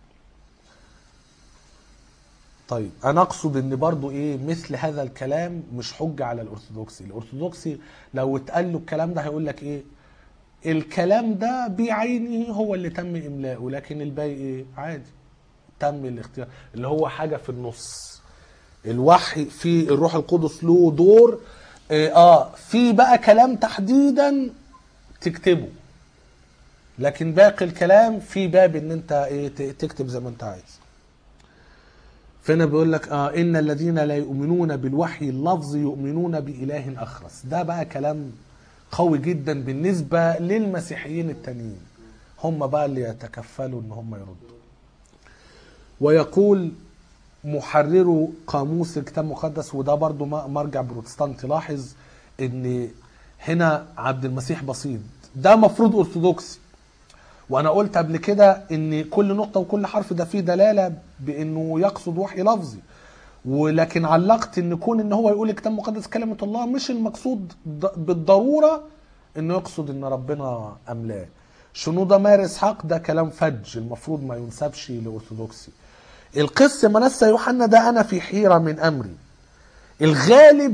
طيب انا اقصد ان برضو ايه مثل هذا الكلام مش حجه على الارثوذكسي الارثوذكسي لو اتقال له الكلام ده هيقول لك ايه الكلام ده بعينه هو اللي تم املاؤه لكن الباقي ايه عادي تم الاختيار اللي هو حاجه في النص الوحي في الروح القدس له دور اه, آه في بقى كلام تحديدا تكتبه لكن باقي الكلام في باب ان انت ايه ت- تكتب زي ما انت عايز فهنا بيقول لك اه ان الذين لا يؤمنون بالوحي اللفظي يؤمنون باله اخرس ده بقى كلام قوي جدا بالنسبه للمسيحيين التانيين هم بقى اللي يتكفلوا ان هم يردوا ويقول محرروا قاموس الكتاب المقدس وده برضو م- مرجع بروتستانتي لاحظ ان هنا عبد المسيح بسيط ده مفروض ارثوذكسي وانا قلت قبل كده ان كل نقطه وكل حرف ده فيه دلاله بانه يقصد وحي لفظي ولكن علقت ان كون ان هو يقول الكتاب المقدس كلمه الله مش المقصود ض- بالضروره انه يقصد ان ربنا املاه شنودة مار اسحاق ده كلام فج المفروض ما ينسبش لارثوذكسي القس منسى يوحنا ده انا في حيره من امري الغالب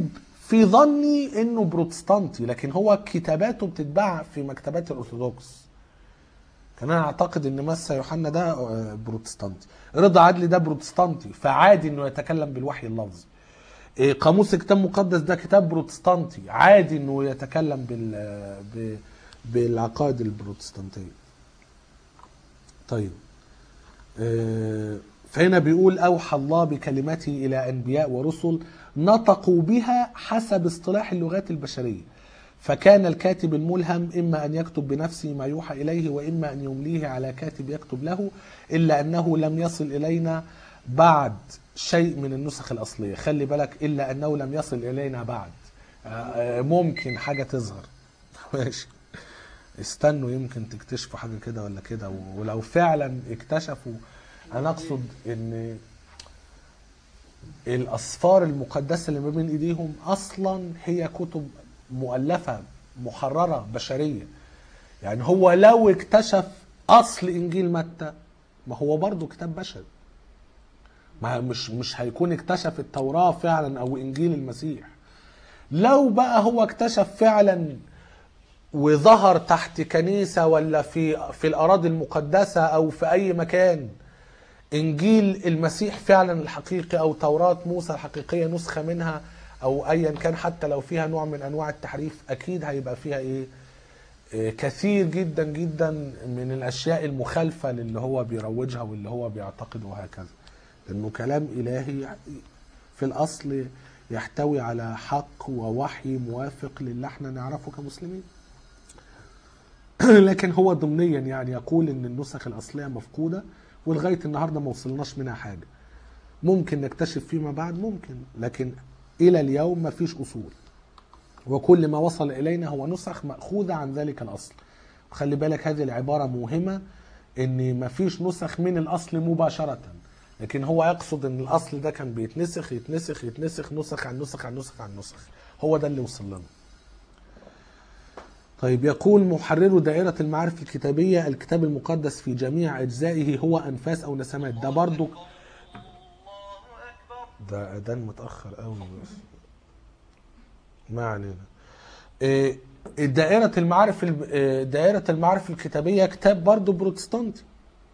في ظني انه بروتستانتي لكن هو كتاباته بتتباع في مكتبات الارثوذكس كان انا اعتقد ان مسا يوحنا ده آه، بروتستانتي رضا عدلي ده بروتستانتي فعادي انه يتكلم بالوحي اللفظي إيه، قاموس الكتاب المقدس ده كتاب بروتستانتي عادي انه يتكلم بال ب- بالعقائد البروتستانتيه طيب آه، فهنا بيقول اوحى الله بكلمته الى انبياء ورسل نطقوا بها حسب اصطلاح اللغات البشريه فكان الكاتب الملهم اما ان يكتب بنفسه ما يوحى اليه واما ان يمليه على كاتب يكتب له الا انه لم يصل الينا بعد شيء من النسخ الاصليه خلي بالك الا انه لم يصل الينا بعد آه، آه، ممكن حاجه تظهر ماشي استنوا يمكن تكتشفوا حاجه كده ولا كده ولو فعلا اكتشفوا انا اقصد ان الاسفار المقدسه اللي ما بين ايديهم اصلا هي كتب مؤلفه محرره بشريه يعني هو لو اكتشف اصل انجيل متى ما هو برضه كتاب بشري ما مش مش هيكون اكتشف التوراه فعلا او انجيل المسيح لو بقى هو اكتشف فعلا وظهر تحت كنيسة ولا في في الأراضي المقدسة أو في أي مكان إنجيل المسيح فعلا الحقيقي أو توراة موسى الحقيقية نسخة منها أو أيا كان حتى لو فيها نوع من أنواع التحريف أكيد هيبقى فيها إيه إيه، كثير جدا جدا من الأشياء المخالفة للي هو بيروجها واللي هو بيعتقده وهكذا لأنه كلام إلهي في الأصل يحتوي على حق ووحي موافق للي احنا نعرفه كمسلمين لكن هو ضمنيا يعني يقول ان النسخ الاصليه مفقوده ولغايه النهارده ما وصلناش منها حاجه ممكن نكتشف فيما بعد ممكن لكن الى اليوم ما فيش اصول وكل ما وصل الينا هو نسخ ماخوذه عن ذلك الاصل وخلي بالك هذه العباره مهمه ان ما فيش نسخ من الاصل مباشره لكن هو يقصد ان الاصل ده كان بيتنسخ يتنسخ يتنسخ نسخ عن نسخ عن نسخ عن نسخ هو ده اللي وصل لنا طيب يقول محرر دائرة المعارف الكتابية الكتاب المقدس في جميع أجزائه هو أنفاس أو نسمات ده برضو ده أذان متأخر قوي بس ما علينا إيه، دائرة المعارف الب- إيه، دائرة المعارف الكتابية كتاب برضو بروتستانتي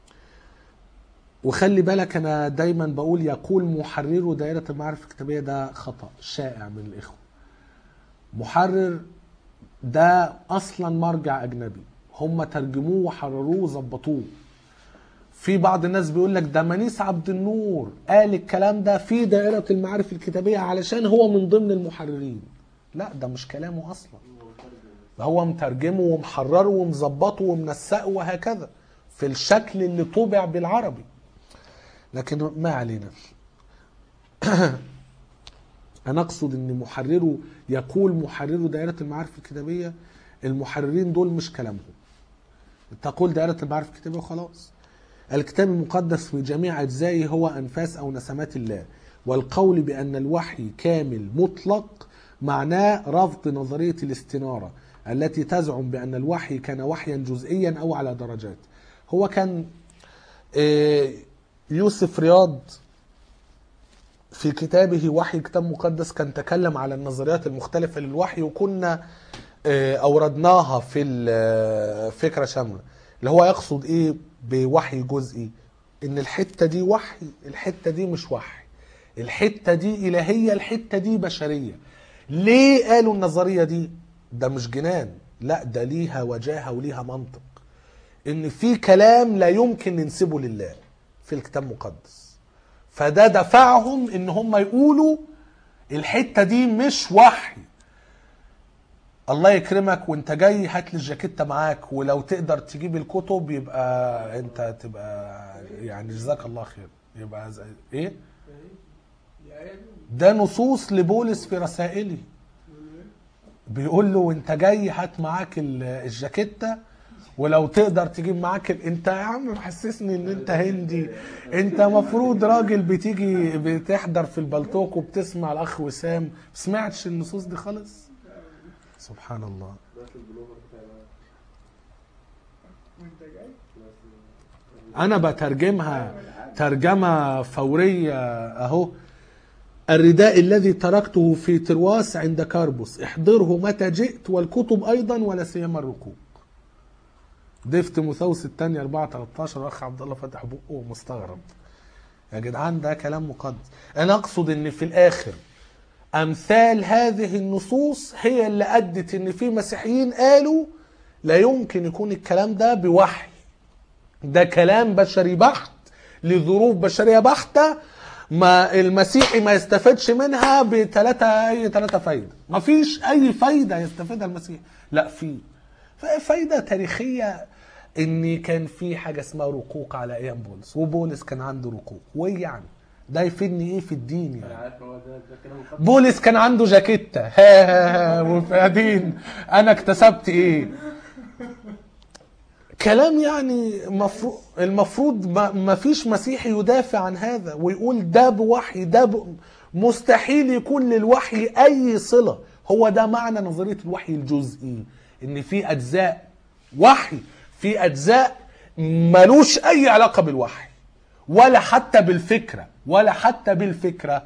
وخلي بالك أنا دايما بقول يقول محرر دائرة المعارف الكتابية ده خطأ شائع من الإخوة محرر ده اصلا مرجع اجنبي هم ترجموه وحرروه وظبطوه في بعض الناس بيقول لك ده منيس عبد النور قال الكلام ده في دائرة المعارف الكتابية علشان هو من ضمن المحررين لا ده مش كلامه اصلا ده هو مترجمه ومحرره ومظبطه ومنسقه وهكذا في الشكل اللي طبع بالعربي لكن ما علينا انا اقصد ان محرره يقول محرر دائره المعارف الكتابيه المحررين دول مش كلامهم تقول دائره المعارف الكتابيه وخلاص الكتاب المقدس في جميع اجزائه هو انفاس او نسمات الله والقول بان الوحي كامل مطلق معناه رفض نظريه الاستناره التي تزعم بان الوحي كان وحيا جزئيا او على درجات هو كان آه، يوسف رياض في كتابه وحي كتاب مقدس كان تكلم على النظريات المختلفة للوحي وكنا آه، أوردناها في الفكرة شاملة اللي هو يقصد إيه بوحي جزئي إن الحتة دي وحي الحتة دي مش وحي الحتة دي إلهية الحتة دي بشرية ليه قالوا النظرية دي ده مش جنان لا ده ليها وجاهة وليها منطق إن في كلام لا يمكن ننسبه لله في الكتاب المقدس فده دفعهم ان هم يقولوا الحته دي مش وحي الله يكرمك وانت جاي هات لي الجاكيته معاك ولو تقدر تجيب الكتب يبقى انت تبقى يعني جزاك الله خير يبقى زي ايه ده نصوص لبولس في رسائله بيقول له وانت جاي هات معاك ال- الجاكيته ولو تقدر تجيب معاك ال- انت يا عم محسسني ان انت هندي انت مفروض راجل بتيجي بتحضر في البلتوك وبتسمع الاخ وسام ما سمعتش النصوص دي خالص سبحان الله ده في البلوفر بتاع وانت جاي انا بترجمها ترجمه فوريه اهو الرداء الذي تركته في ترواس عند كاربوس احضره متى جئت والكتب ايضا ولا سيما الرقوق دي في تيموثاوس الثانية 4 13 واخ عبد الله فتح بقه ومستغرب يا جدعان ده كلام مقدس انا اقصد ان في الاخر امثال هذه النصوص هي اللي ادت ان في مسيحيين قالوا لا يمكن يكون الكلام ده بوحي ده كلام بشري بحت لظروف بشريه بحته ما المسيحي ما يستفادش منها بثلاثه اي ثلاثه فايده ما فيش اي فايده يستفيدها المسيحي لا في فايده تاريخيه ان كان في حاجه اسمها رقوق على ايام بولس وبولس كان عنده رقوق وايه يعني ده يفيدني ايه في الدين يعني انا عارف هو ده ده كلام مقدس بولس كان عنده جاكيتة ها ها ها وفادين انا اكتسبت ايه كلام يعني مفروض المفروض ما ما فيش مسيحي يدافع عن هذا ويقول ده بوحي ده ب... مستحيل يكون للوحي اي صله هو ده معنى نظريه الوحي الجزئي ان في اجزاء وحي في اجزاء ملوش اي علاقه بالوحي ولا حتى بالفكره ولا حتى بالفكره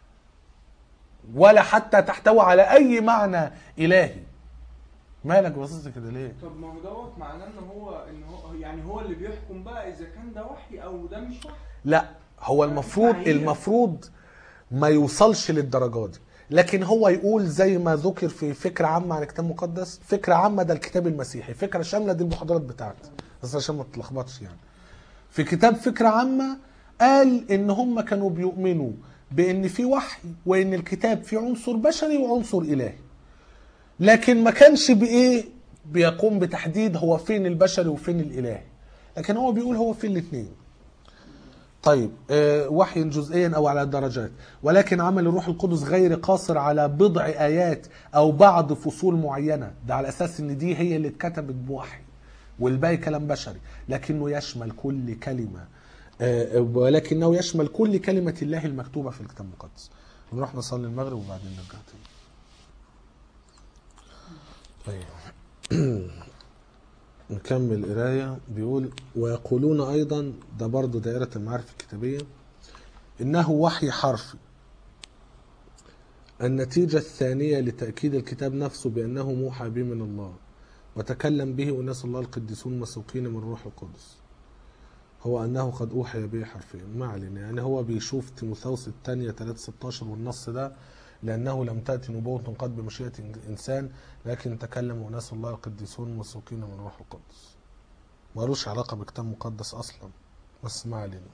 ولا حتى تحتوي على اي معنى الهي مالك باصص كده ليه طب ما هو دوت معناه ان هو ان هو يعني هو اللي بيحكم بقى اذا كان ده وحي او ده مش وحي لا هو المفروض معايير. المفروض ما يوصلش للدرجه دي لكن هو يقول زي ما ذكر في فكره عامه عن الكتاب المقدس فكره عامه ده الكتاب المسيحي فكره شامله دي المحاضرات بتاعتي بس عشان ما تتلخبطش يعني في كتاب فكره عامه قال ان هم كانوا بيؤمنوا بان في وحي وان الكتاب فيه عنصر بشري وعنصر الهي لكن ما كانش بايه بيقوم بتحديد هو فين البشري وفين الالهي لكن هو بيقول هو في الاثنين طيب آه، وحي جزئيا او على درجات ولكن عمل الروح القدس غير قاصر على بضع ايات او بعض فصول معينه ده على اساس ان دي هي اللي اتكتبت بوحي والباقي كلام بشري لكنه يشمل كل كلمه آه، ولكنه يشمل كل كلمه الله المكتوبه في الكتاب المقدس نروح نصلي المغرب وبعدين نرجع تاني طيب نكمل قراية بيقول ويقولون أيضا ده برضو دائرة المعارف الكتابية إنه وحي حرفي النتيجة الثانية لتأكيد الكتاب نفسه بأنه موحى به من الله وتكلم به أناس الله القديسون مسوقين من روح القدس هو أنه قد أوحي به حرفيا ما علينا يعني هو بيشوف تيموثاوس الثانية 3:16 والنص ده لأنه لم تأتي نبوة قد بمشيئة إنسان لكن تكلم أناس الله القديسون مسوقين من روح القدس ملوش علاقة بكتاب مقدس أصلا بس ما علينا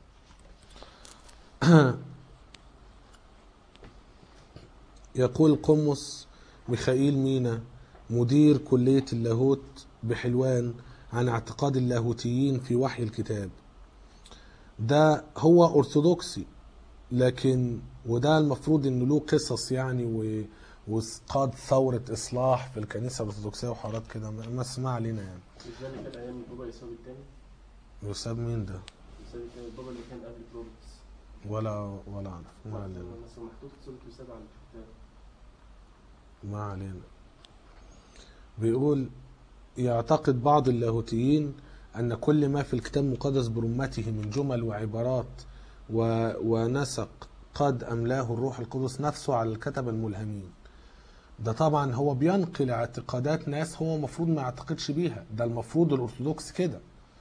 يقول قمص ميخائيل مينا مدير كلية اللاهوت بحلوان عن اعتقاد اللاهوتيين في وحي الكتاب ده هو أرثوذكسي لكن وده المفروض انه له قصص يعني و وقاد ثورة إصلاح في الكنيسة الأرثوذكسية وحوارات كده ما ما اسمع علينا يعني لذلك كان ايام البابا يساوي الثاني يساب مين ده يساوي الثاني البابا اللي كان قبل كلوركس ولا ولا أعرف ما علينا بس محطوط صورة يساب على الكتاب ما علينا بيقول يعتقد بعض اللاهوتيين أن كل ما في الكتاب المقدس برمته من جمل وعبارات و... ونسق قد أملاه الروح القدس نفسه على الكتبة الملهمين ده طبعا هو بينقل اعتقادات ناس هو المفروض ما يعتقدش بيها ده المفروض الأرثوذكس كده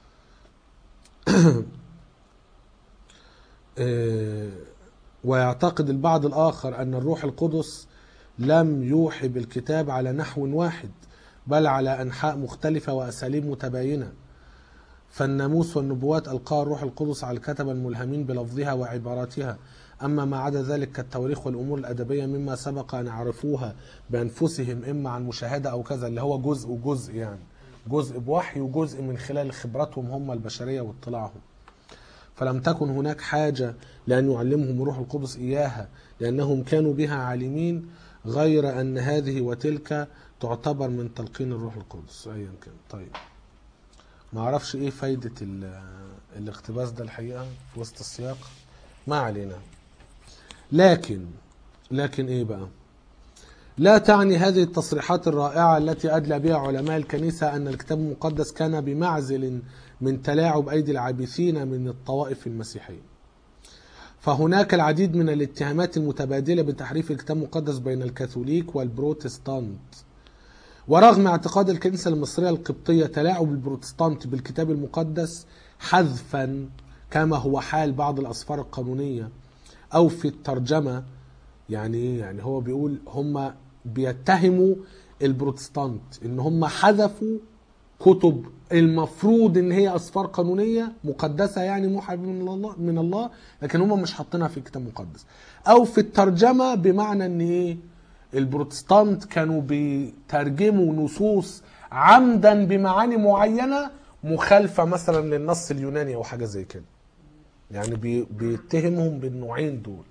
آه، ويعتقد البعض الآخر أن الروح القدس لم يوحي بالكتاب على نحو واحد بل على أنحاء مختلفة وأساليب متباينة فالناموس والنبوات ألقاها الروح القدس على الكتبة الملهمين بلفظها وعباراتها أما ما عدا ذلك كالتواريخ والأمور الأدبية مما سبق أن عرفوها بأنفسهم إما عن مشاهدة أو كذا اللي هو جزء وجزء يعني جزء بوحي وجزء من خلال خبراتهم هم البشرية واطلاعهم فلم تكن هناك حاجة لأن يعلمهم الروح القدس إياها لأنهم كانوا بها عالمين غير أن هذه وتلك تعتبر من تلقين الروح القدس أيا كان طيب ما أعرفش إيه فايدة ال- الاقتباس ده الحقيقة في وسط السياق ما علينا لكن لكن إيه بقى لا تعني هذه التصريحات الرائعة التي أدلى بها علماء الكنيسة أن الكتاب المقدس كان بمعزل من تلاعب أيدي العابثين من الطوائف المسيحية فهناك العديد من الاتهامات المتبادلة بتحريف الكتاب المقدس بين الكاثوليك والبروتستانت ورغم اعتقاد الكنيسة المصرية القبطية تلاعب البروتستانت بالكتاب المقدس حذفا كما هو حال بعض الأسفار القانونية أو في الترجمة يعني ايه يعني هو بيقول هم بيتهموا البروتستانت ان هم حذفوا كتب المفروض ان هي اسفار قانونيه مقدسه يعني موحى من الله من الله لكن هم مش حاطينها في الكتاب المقدس او في الترجمه بمعنى ان ايه البروتستانت كانوا بيترجموا نصوص عمدا بمعاني معينه مخالفه مثلا للنص اليوناني او حاجه زي كده يعني بي- بيتهمهم بالنوعين دول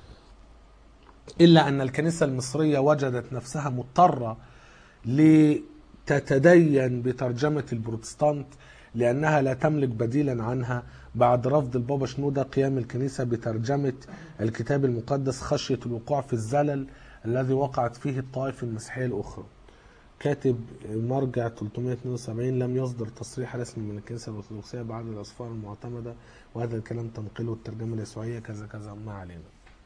إلا أن الكنيسة المصرية وجدت نفسها مضطرة لتتدين بترجمة البروتستانت لأنها لا تملك بديلا عنها بعد رفض البابا شنودة قيام الكنيسة بترجمة الكتاب المقدس خشية الوقوع في الزلل الذي وقعت فيه الطائفة المسيحية الأخرى كاتب مرجع 372 لم يصدر تصريح رسمي من الكنيسة الأرثوذكسية بعد الأسفار المعتمدة وهذا الكلام تنقله الترجمة اليسوعية كذا كذا ما علينا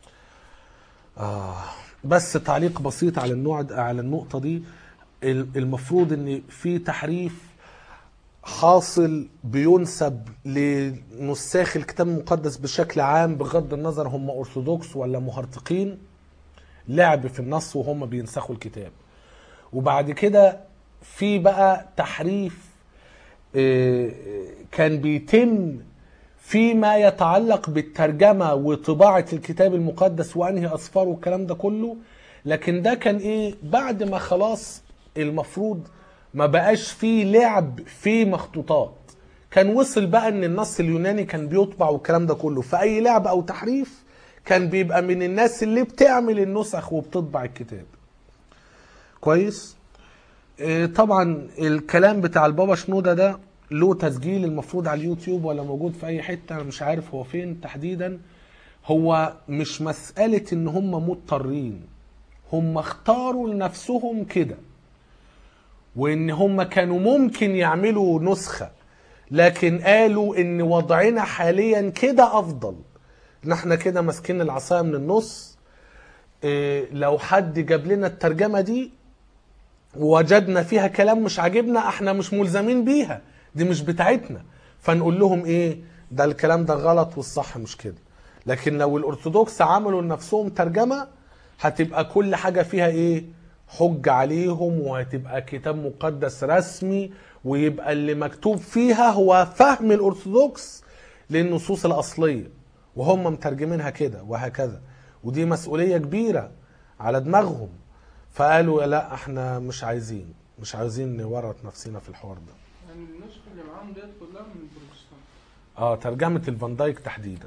آه بس تعليق بسيط على النوع على النقطة دي ال- المفروض ان في تحريف حاصل بينسب لنساخ الكتاب المقدس بشكل عام بغض النظر هم ارثوذكس ولا مهرطقين لعب في النص وهم بينسخوا الكتاب وبعد كده في بقى تحريف آه، كان بيتم فيما يتعلق بالترجمة وطباعة الكتاب المقدس وأنهي أسفار والكلام ده كله لكن ده كان إيه بعد ما خلاص المفروض ما بقاش فيه لعب في مخطوطات كان وصل بقى ان النص اليوناني كان بيطبع والكلام ده كله فأي لعب أو تحريف كان بيبقى من الناس اللي بتعمل النسخ وبتطبع الكتاب كويس آه، طبعا الكلام بتاع البابا شنودة ده له تسجيل المفروض على اليوتيوب ولا موجود في اي حته انا مش عارف هو فين تحديدا هو مش مساله ان هم مضطرين هم اختاروا لنفسهم كده وان هم كانوا ممكن يعملوا نسخه لكن قالوا ان وضعنا حاليا كده افضل ان احنا كده ماسكين العصايه من النص إيه، لو حد جاب لنا الترجمه دي ووجدنا فيها كلام مش عاجبنا احنا مش ملزمين بيها دي مش بتاعتنا فنقول لهم ايه ده الكلام ده غلط والصح مش كده لكن لو الارثوذكس عملوا لنفسهم ترجمه هتبقى كل حاجه فيها ايه حج عليهم وهتبقى كتاب مقدس رسمي ويبقى اللي مكتوب فيها هو فهم الارثوذكس للنصوص الاصليه وهم مترجمينها كده وهكذا ودي مسؤوليه كبيره على دماغهم فقالوا لا احنا مش عايزين مش عايزين نورط نفسنا في الحوار ده يعني النسخة اللي معاهم ديت كلها من البروتستانت اه ترجمة الفان دايك تحديدا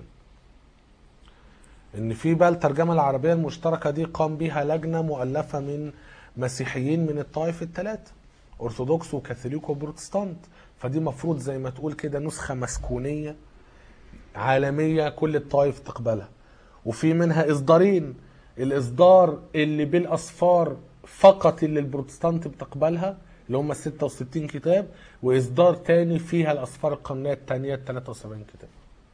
ان في بقى الترجمة العربية المشتركة دي قام بها لجنة مؤلفة من مسيحيين من الطائف الثلاثة ارثوذكس وكاثوليك وبروتستانت فدي مفروض زي ما تقول كده نسخة مسكونية عالمية كل الطائف تقبلها وفي منها اصدارين الاصدار اللي بالاصفار فقط اللي البروتستانت بتقبلها اللي هم 66 كتاب واصدار تاني فيها الاسفار القانونيه الثانيه 73 كتاب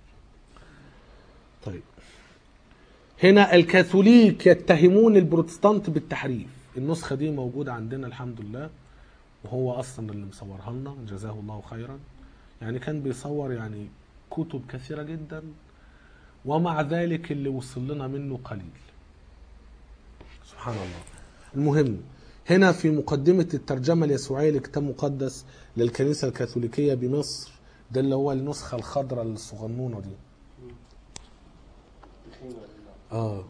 طيب هنا الكاثوليك يتهمون البروتستانت بالتحريف النسخه دي موجوده عندنا الحمد لله وهو اصلا اللي مصورها لنا جزاه الله خيرا يعني كان بيصور يعني كتب كثيره جدا ومع ذلك اللي وصل لنا منه قليل سبحان الله المهم هنا في مقدمة الترجمة اليسوعية لكتاب مقدس للكنيسة الكاثوليكية بمصر ده اللي هو النسخة الخضراء الصغنونة دي تخينة آه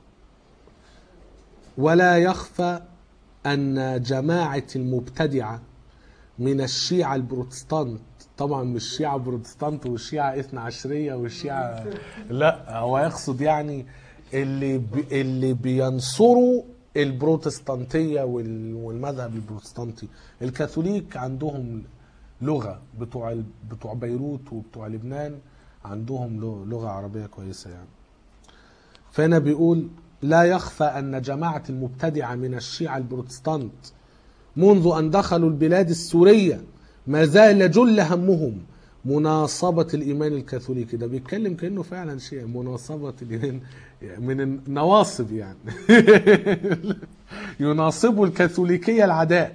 ولا يخفى أن جماعة المبتدعة من الشيعة البروتستانت طبعا مش شيعة بروتستانت والشيعة اثنا عشرية والشيعة لا هو يقصد يعني اللي بي اللي بينصروا البروتستانتية وال- والمذهب البروتستانتي الكاثوليك عندهم لغة بتوع ال- بتوع بيروت وبتوع لبنان عندهم لغ- لغة عربية كويسة يعني فهنا بيقول لا يخفى أن جماعة المبتدعة من الشيعة البروتستانت منذ أن دخلوا البلاد السورية ما زال جل همهم مناصبة الإيمان الكاثوليكي ده بيتكلم كأنه فعلا شيء مناصبة الإيمان من النواصب يعني يناصب الكاثوليكية العداء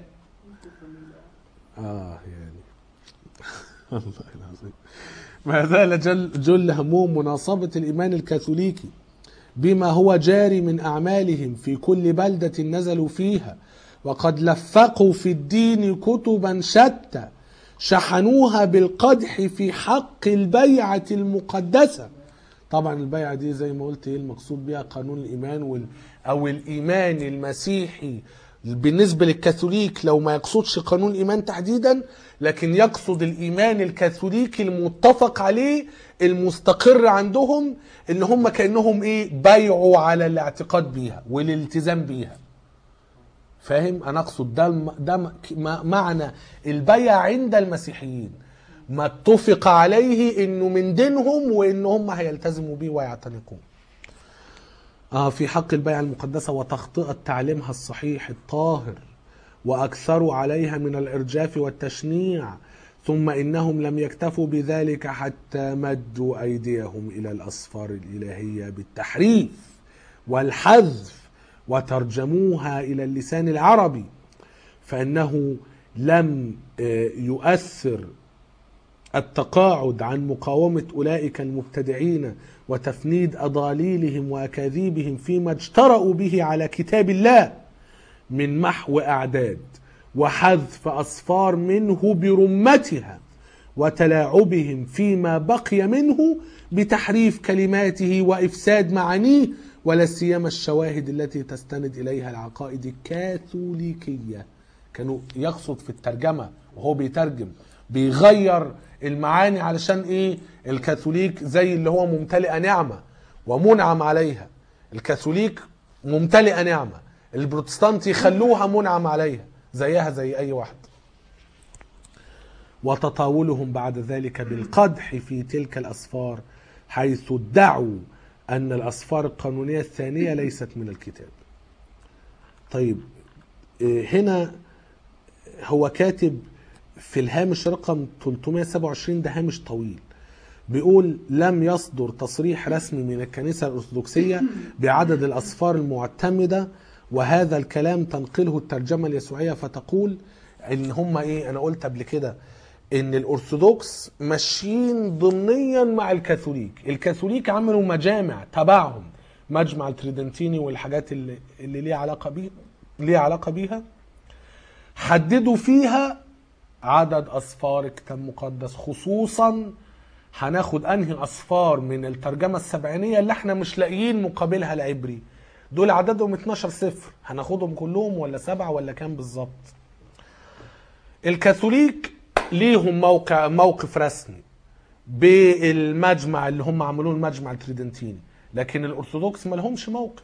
آه يعني الله العظيم ما زال جل, جل همهم مناصبة الإيمان الكاثوليكي بما هو جاري من أعمالهم في كل بلدة نزلوا فيها وقد لفقوا في الدين كتبا شتى شحنوها بالقدح في حق البيعة المقدسة طبعا البيعة دي زي ما قلت ايه المقصود بها قانون الإيمان وال أو الإيمان المسيحي بالنسبة للكاثوليك لو ما يقصدش قانون الإيمان تحديدا لكن يقصد الإيمان الكاثوليكي المتفق عليه المستقر عندهم ان هم كأنهم ايه بيعوا على الاعتقاد بيها والالتزام بيها فاهم انا اقصد ده الم- ده م- م- معنى البيع عند المسيحيين ما اتفق عليه انه من دينهم وان هم هيلتزموا بيه ويعتنقوه اه في حق البيعة المقدسة وتخطئة تعليمها الصحيح الطاهر وأكثروا عليها من الإرجاف والتشنيع ثم إنهم لم يكتفوا بذلك حتى مدوا أيديهم إلى الأسفار الإلهية بالتحريف والحذف وترجموها إلى اللسان العربي فإنه لم آه، يؤثر التقاعد عن مقاومة أولئك المبتدعين وتفنيد أضاليلهم وأكاذيبهم فيما اجترأوا به على كتاب الله من محو أعداد وحذف أصفار منه برمتها وتلاعبهم فيما بقي منه بتحريف كلماته وإفساد معانيه ولا سيما الشواهد التي تستند إليها العقائد الكاثوليكية كانوا يقصد في الترجمة وهو بيترجم بيغير المعاني علشان ايه الكاثوليك زي اللي هو ممتلئة نعمة ومنعم عليها الكاثوليك ممتلئة نعمة البروتستانت يخلوها منعم عليها زيها زي اي واحد وتطاولهم بعد ذلك بالقدح في تلك الأسفار حيث ادعوا أن الأسفار القانونية الثانية ليست من الكتاب طيب إيه، هنا هو كاتب في الهامش رقم 327 ده هامش طويل بيقول لم يصدر تصريح رسمي من الكنيسة الأرثوذكسية بعدد الأسفار المعتمدة وهذا الكلام تنقله الترجمة اليسوعية فتقول ان هم ايه انا قلت قبل كده ان الارثوذكس ماشيين ضمنيا مع الكاثوليك الكاثوليك عملوا مجامع تبعهم مجمع التريدنتيني والحاجات اللي اللي ليها علاقه بيه ليها علاقه بيها حددوا فيها عدد اصفار الكتاب المقدس خصوصا هناخد انهي اصفار من الترجمه السبعينيه اللي احنا مش لاقيين مقابلها العبري دول عددهم 12 صفر هناخدهم كلهم ولا سبعة ولا كام بالظبط الكاثوليك ليهم موقع موقف رسمي بالمجمع اللي هم عملوه المجمع التريدنتيني لكن الارثوذكس ما لهمش موقف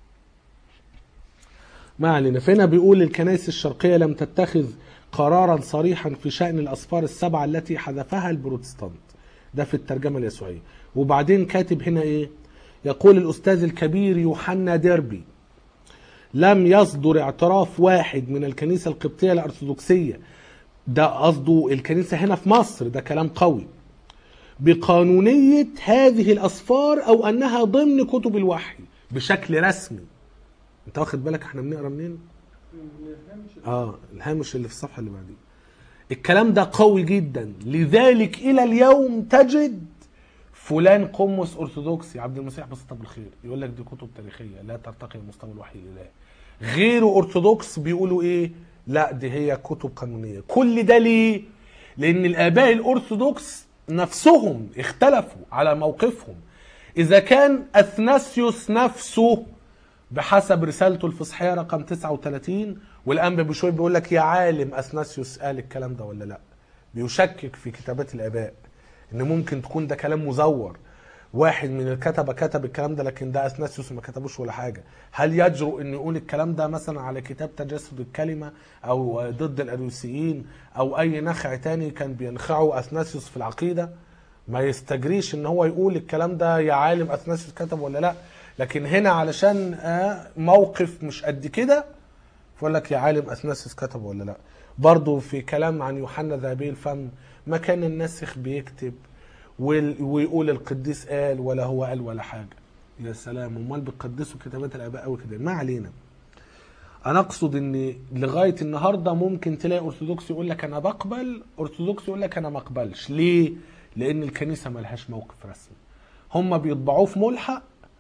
ما علينا فهنا بيقول الكنائس الشرقية لم تتخذ قرارا صريحا في شأن الأسفار السبعة التي حذفها البروتستانت ده في الترجمة اليسوعية وبعدين كاتب هنا ايه يقول الأستاذ الكبير يوحنا ديربي لم يصدر اعتراف واحد من الكنيسة القبطية الأرثوذكسية ده قصده الكنيسة هنا في مصر ده كلام قوي بقانونية هذه الأسفار أو أنها ضمن كتب الوحي بشكل رسمي أنت واخد بالك احنا بنقرا منين؟ اه الهامش اللي في الصفحة اللي بعديه الكلام ده قوي جدا لذلك إلى اليوم تجد فلان قمص أرثوذكسي عبد المسيح بسيطة بالخير يقول لك دي كتب تاريخية لا ترتقي لمستوى الوحي الإلهي غيره أرثوذكس بيقولوا إيه لا دي هي كتب قانونية كل ده ليه لأن الآباء الأرثوذكس نفسهم اختلفوا على موقفهم إذا كان أثناسيوس نفسه بحسب رسالته الفصحية رقم 39 والأنبا بشوي بيقول لك يا عالم أثناسيوس قال الكلام ده ولا لا بيشكك في كتابات الآباء إن ممكن تكون ده كلام مزور واحد من الكتبة كتب الكلام ده لكن ده أثناسيوس ما كتبوش ولا حاجة هل يجرؤ إنه يقول الكلام ده مثلا على كتاب تجسد الكلمة أو ضد الأريوسيين أو أي نخع تاني كان بينخعه أثناسيوس في العقيدة ما يستجريش إن هو يقول الكلام ده يا عالم أثناسيوس كتب ولا لا لكن هنا علشان آه، موقف مش قد كده فيقول لك يا عالم اثناسيوس كتب ولا لا برضو في كلام عن يوحنا ذهبي الفم ما كان الناسخ بيكتب وال- ويقول القديس قال ولا هو قال ولا حاجة يا سلام امال بتقدسوا كتابات الاباء قوي كده ما علينا انا اقصد ان لغايه النهارده ممكن تلاقي ارثوذكس يقول لك انا بقبل ارثوذكس يقول لك انا ما اقبلش ليه لان الكنيسه ملهاش موقف رسمي هم بيطبعوه في ملحق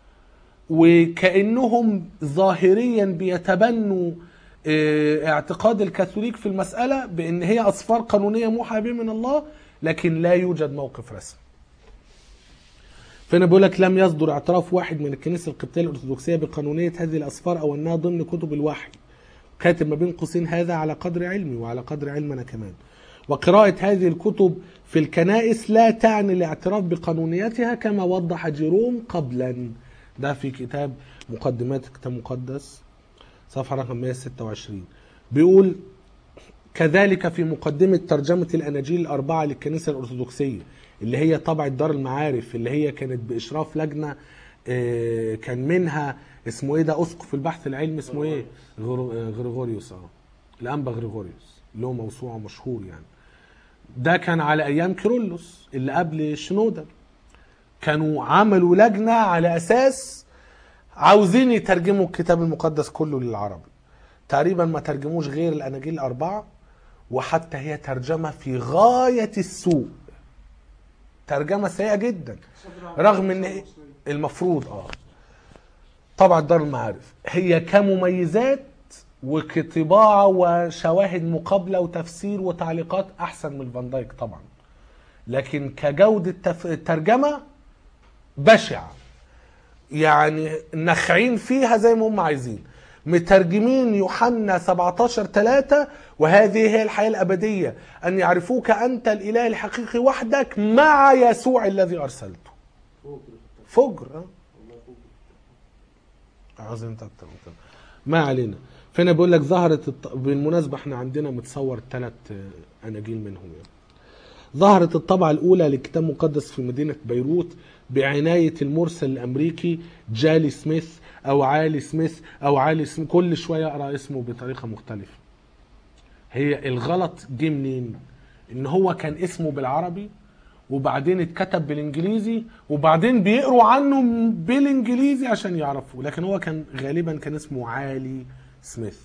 وكانهم ظاهريا بيتبنوا آه، اعتقاد الكاثوليك في المساله بان هي اصفار قانونيه موحى به من الله لكن لا يوجد موقف رسمي فانا بقول لك لم يصدر اعتراف واحد من الكنيسه القبطيه الارثوذكسيه بقانونيه هذه الاسفار او انها ضمن كتب الوحي كاتب ما بين قوسين هذا على قدر علمي وعلى قدر علمنا كمان وقراءة هذه الكتب في الكنائس لا تعني الاعتراف بقانونيتها كما وضح جيروم قبلا ده في كتاب مقدمات الكتاب المقدس صفحة رقم 126 بيقول كذلك في مقدمة ترجمة الأناجيل الأربعة للكنيسة الأرثوذكسية اللي هي طبعة دار المعارف اللي هي كانت بإشراف لجنة آه، كان منها اسمه ايه ده اسقف البحث العلمي اسمه ايه غرو- آه، غريغوريوس اه الانبا غريغوريوس له موسوعه مشهور يعني ده كان على ايام كيرلس اللي قبل شنوده كانوا عملوا لجنه على اساس عاوزين يترجموا الكتاب المقدس كله للعربي تقريبا ما ترجموش غير الاناجيل الاربعه وحتى هي ترجمه في غايه السوء ترجمه سيئه جدا رغم ان هي- المفروض اه طبعا دار المعارف هي كمميزات وكطباعه وشواهد مقابله وتفسير وتعليقات احسن من فان دايك طبعا لكن كجوده تف... الترجمه بشعه يعني نخعين فيها زي ما هم عايزين مترجمين يوحنا 17 3 وهذه هي الحياة الأبدية أن يعرفوك أنت الإله الحقيقي وحدك مع يسوع الذي أرسلته فوق كده في التفسير. فجر أه؟ والله فوق عاوزين انت اكتر من كده ما علينا فانا بقول لك ظهرت الط... بالمناسبه احنا عندنا متصور ثلاث اناجيل منهم يعني ظهرت الطبعة الأولى للكتاب المقدس في مدينة بيروت بعناية المرسل الأمريكي جالي سميث أو عالي سميث أو عالي سميث كل شوية أقرأ اسمه بطريقة مختلفة هي الغلط جه منين؟ إن هو كان اسمه بالعربي وبعدين اتكتب بالانجليزي وبعدين بيقروا عنه بالانجليزي عشان يعرفوا لكن هو كان غالبا كان اسمه عالي سميث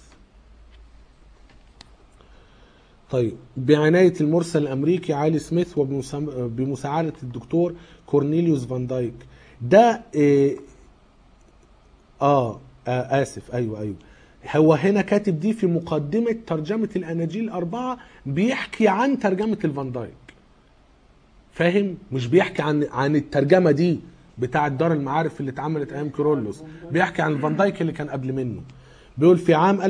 طيب بعناية المرسل الأمريكي عالي سميث وبمساعدة الدكتور كورنيليوس فان دايك ده إيه آه, آه آسف أيوه أيوه هو هنا كاتب دي في مقدمة ترجمة الأناجيل الأربعة بيحكي عن ترجمة الفان دايك فاهم مش بيحكي عن عن الترجمة دي بتاعة دار المعارف اللي اتعملت أيام كيرلس بيحكي عن الفان دايك اللي كان قبل منه بيقول في عام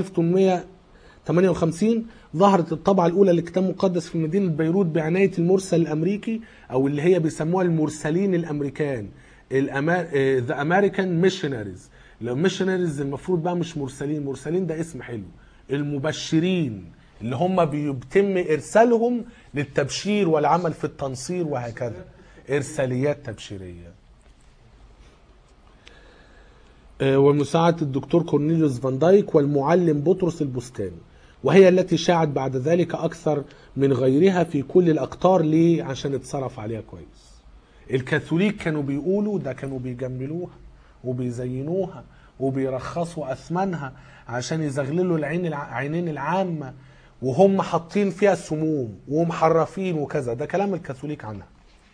1858 ظهرت الطبعة الأولى لكتاب مقدس في مدينة بيروت بعناية المرسل الأمريكي أو اللي هي بيسموها المرسلين الأمريكان ذا أمريكان ميشنريز الميشنريز المفروض بقى مش مرسلين مرسلين ده اسم حلو المبشرين اللي هم بيتم إرسالهم للتبشير والعمل في التنصير وهكذا إرساليات تبشيرية آه، ومساعدة الدكتور كورنيليوس فان دايك والمعلم بطرس البستاني وهي التي شاعت بعد ذلك أكثر من غيرها في كل الأقطار ليه عشان اتصرف عليها كويس الكاثوليك كانوا بيقولوا ده كانوا بيجملوها وبيزينوها وبيرخصوا أثمانها عشان يزغللوا العين الع- عينين العامة وهم حاطين فيها سموم ومحرفين وكذا ده كلام الكاثوليك عنها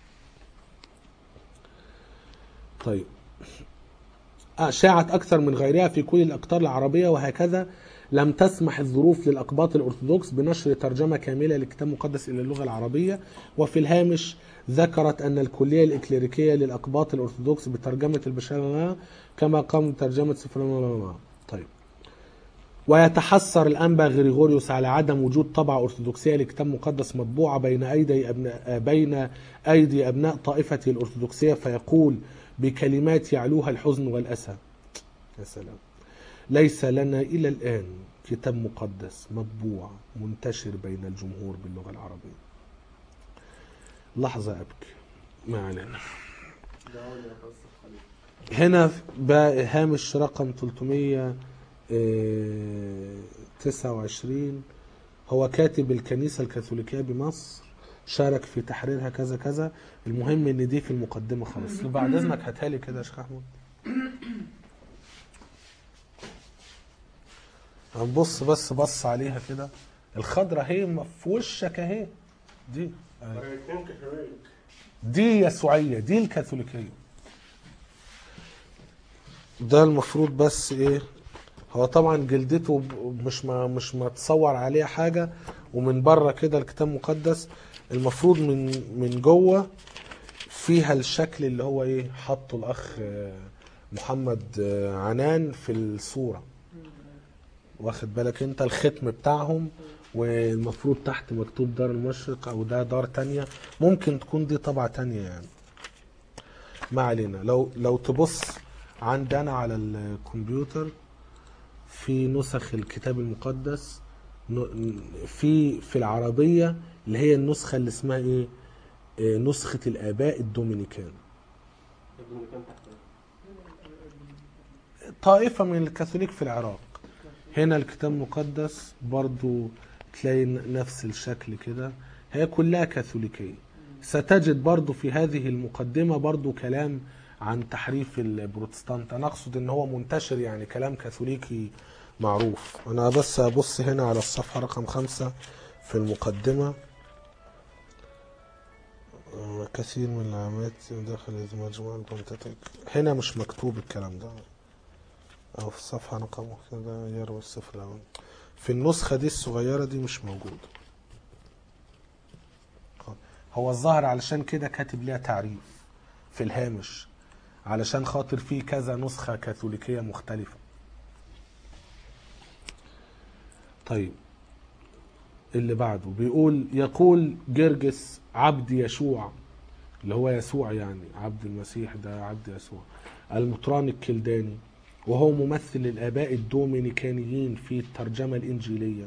طيب آه، شاعت أكثر من غيرها في كل الأقطار العربية وهكذا لم تسمح الظروف للأقباط الأرثوذكس بنشر ترجمة كاملة للكتاب المقدس إلى اللغة العربية وفي الهامش ذكرت أن الكلية الإكليريكية للأقباط الأرثوذكس بترجمة البشارة كما قام بترجمة سفر طيب ويتحسر الأنبا غريغوريوس على عدم وجود طبعة أرثوذكسية لكتاب مقدس مطبوعة بين أيدي أبناء بين أيدي أبناء طائفته الأرثوذكسية فيقول بكلمات يعلوها الحزن والأسى يا سلام ليس لنا إلى الآن كتاب مقدس مطبوع منتشر بين الجمهور باللغة العربية لحظة أبكي ما علينا دعوني أتصف عليك هنا بقى هامش رقم 329 هو كاتب الكنيسة الكاثوليكية بمصر شارك في تحريرها كذا كذا المهم ان دي في المقدمة خلاص بعد اذنك هاتها لي كده يا شيخ احمد هنبص بس بص عليها كده الخضرة اهي في وشك اهي دي أهي. الاثنين كاثوليك دي يسوعية دي الكاثوليكية ده المفروض بس ايه هو طبعا جلدته ب- مش ما مش متصور عليها حاجة ومن بره كده الكتاب مقدس المفروض من من جوه فيها الشكل اللي هو ايه حطه الاخ آه، محمد آه، عنان في الصورة واخد بالك انت الختم بتاعهم والمفروض تحت مكتوب دار المشرق او ده دار تانية ممكن تكون دي طبعة تانية يعني ما علينا لو لو تبص عندنا على الكمبيوتر في نسخ الكتاب المقدس ن- في في العربية اللي هي النسخة اللي اسمها ايه آه، نسخة الآباء الدومينيكان الدومينيكان تحت طائفة من الكاثوليك في العراق هنا الكتاب المقدس برضو تلاقي ن- نفس الشكل كده هي كلها كاثوليكية ستجد برضو في هذه المقدمة برضو كلام عن تحريف البروتستانت أنا أقصد إن هو منتشر يعني كلام كاثوليكي معروف أنا بس أبص هنا على الصفحة رقم خمسة في المقدمة آه، كثير من العامات داخل مجموعة البنتاتيك هنا مش مكتوب الكلام ده أو في الصفحة رقم كده يروي الصفر الأول في النسخة دي الصغيرة دي مش موجود هو الظاهر علشان كده كاتب ليها تعريف في الهامش علشان خاطر في كذا نسخة كاثوليكية مختلفة طيب اللي بعده بيقول يقول جرجس عبد يشوع اللي هو يسوع يعني عبد المسيح ده عبد يسوع المطران الكلداني وهو ممثل الآباء الدومينيكانيين في الترجمة الإنجيلية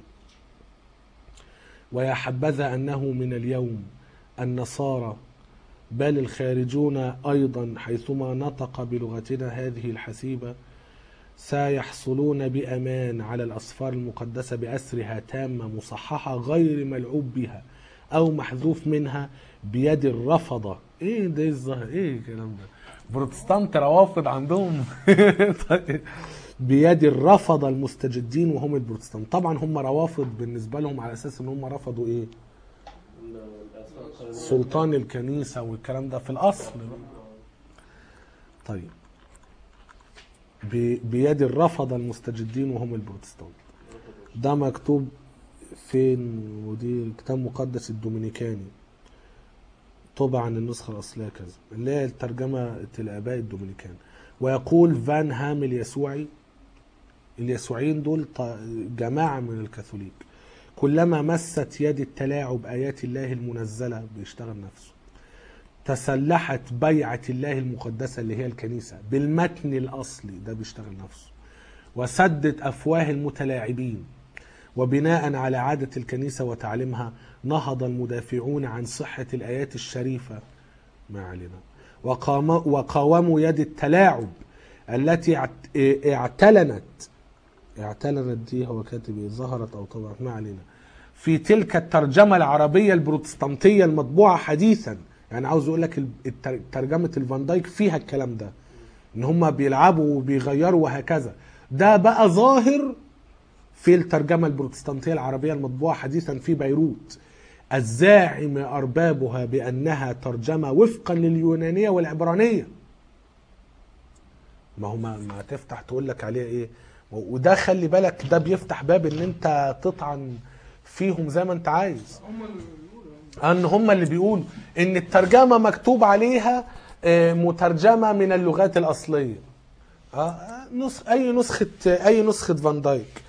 ويا حبذا أنه من اليوم النصارى بل الخارجون أيضا حيثما نطق بلغتنا هذه الحسيبة سيحصلون بأمان على الأسفار المقدسة بأسرها تامة مصححة غير ملعوب بها أو محذوف منها بيد الرفضة إيه ده الظاهر إيه الكلام ده بروتستانت روافض عندهم طيب. بيد الرفضة المستجدين وهم البروتستانت طبعا هم روافض بالنسبة لهم على أساس إن هم رفضوا إيه الأسفار القانونية. سلطان الكنيسة والكلام ده في الأصل طيب ب- بيد الرفضة المستجدين وهم البروتستانت ده مكتوب فين ودي كتاب مقدس الدومينيكاني طبع عن النسخة الأصلية كذا اللي هي ترجمة الآباء الدومينيكان ويقول فان هام اليسوعي اليسوعيين دول ط- جماعة من الكاثوليك كلما مست يد التلاعب آيات الله المنزلة بيشتغل نفسه تسلحت بيعة الله المقدسة اللي هي الكنيسة بالمتن الأصلي ده بيشتغل نفسه وسدت أفواه المتلاعبين وبناء على عادة الكنيسة وتعليمها نهض المدافعون عن صحة الآيات الشريفة ما علينا وقام وقاوموا يد التلاعب التي اعت- اعتلنت اعتلنت دي هو كاتب ايه ظهرت او طبعت ما علينا في تلك الترجمة العربية البروتستانتية المطبوعة حديثا يعني عاوز اقول لك التر- ترجمة الفان دايك فيها الكلام ده ان هم بيلعبوا وبيغيروا وهكذا ده بقى ظاهر في الترجمة البروتستانتية العربية المطبوعة حديثا في بيروت الزاعم أربابها بأنها ترجمة وفقا لليونانية والعبرانية ما هو ما, ما تفتح تقول لك عليها ايه وده خلي بالك ده بيفتح باب ان انت تطعن فيهم زي ما انت عايز هم اللي بيقولوا ان هم اللي بيقولوا ان الترجمه مكتوب عليها آه، مترجمه من اللغات الاصليه آه، نسخ اي نسخه اي نسخه فان دايك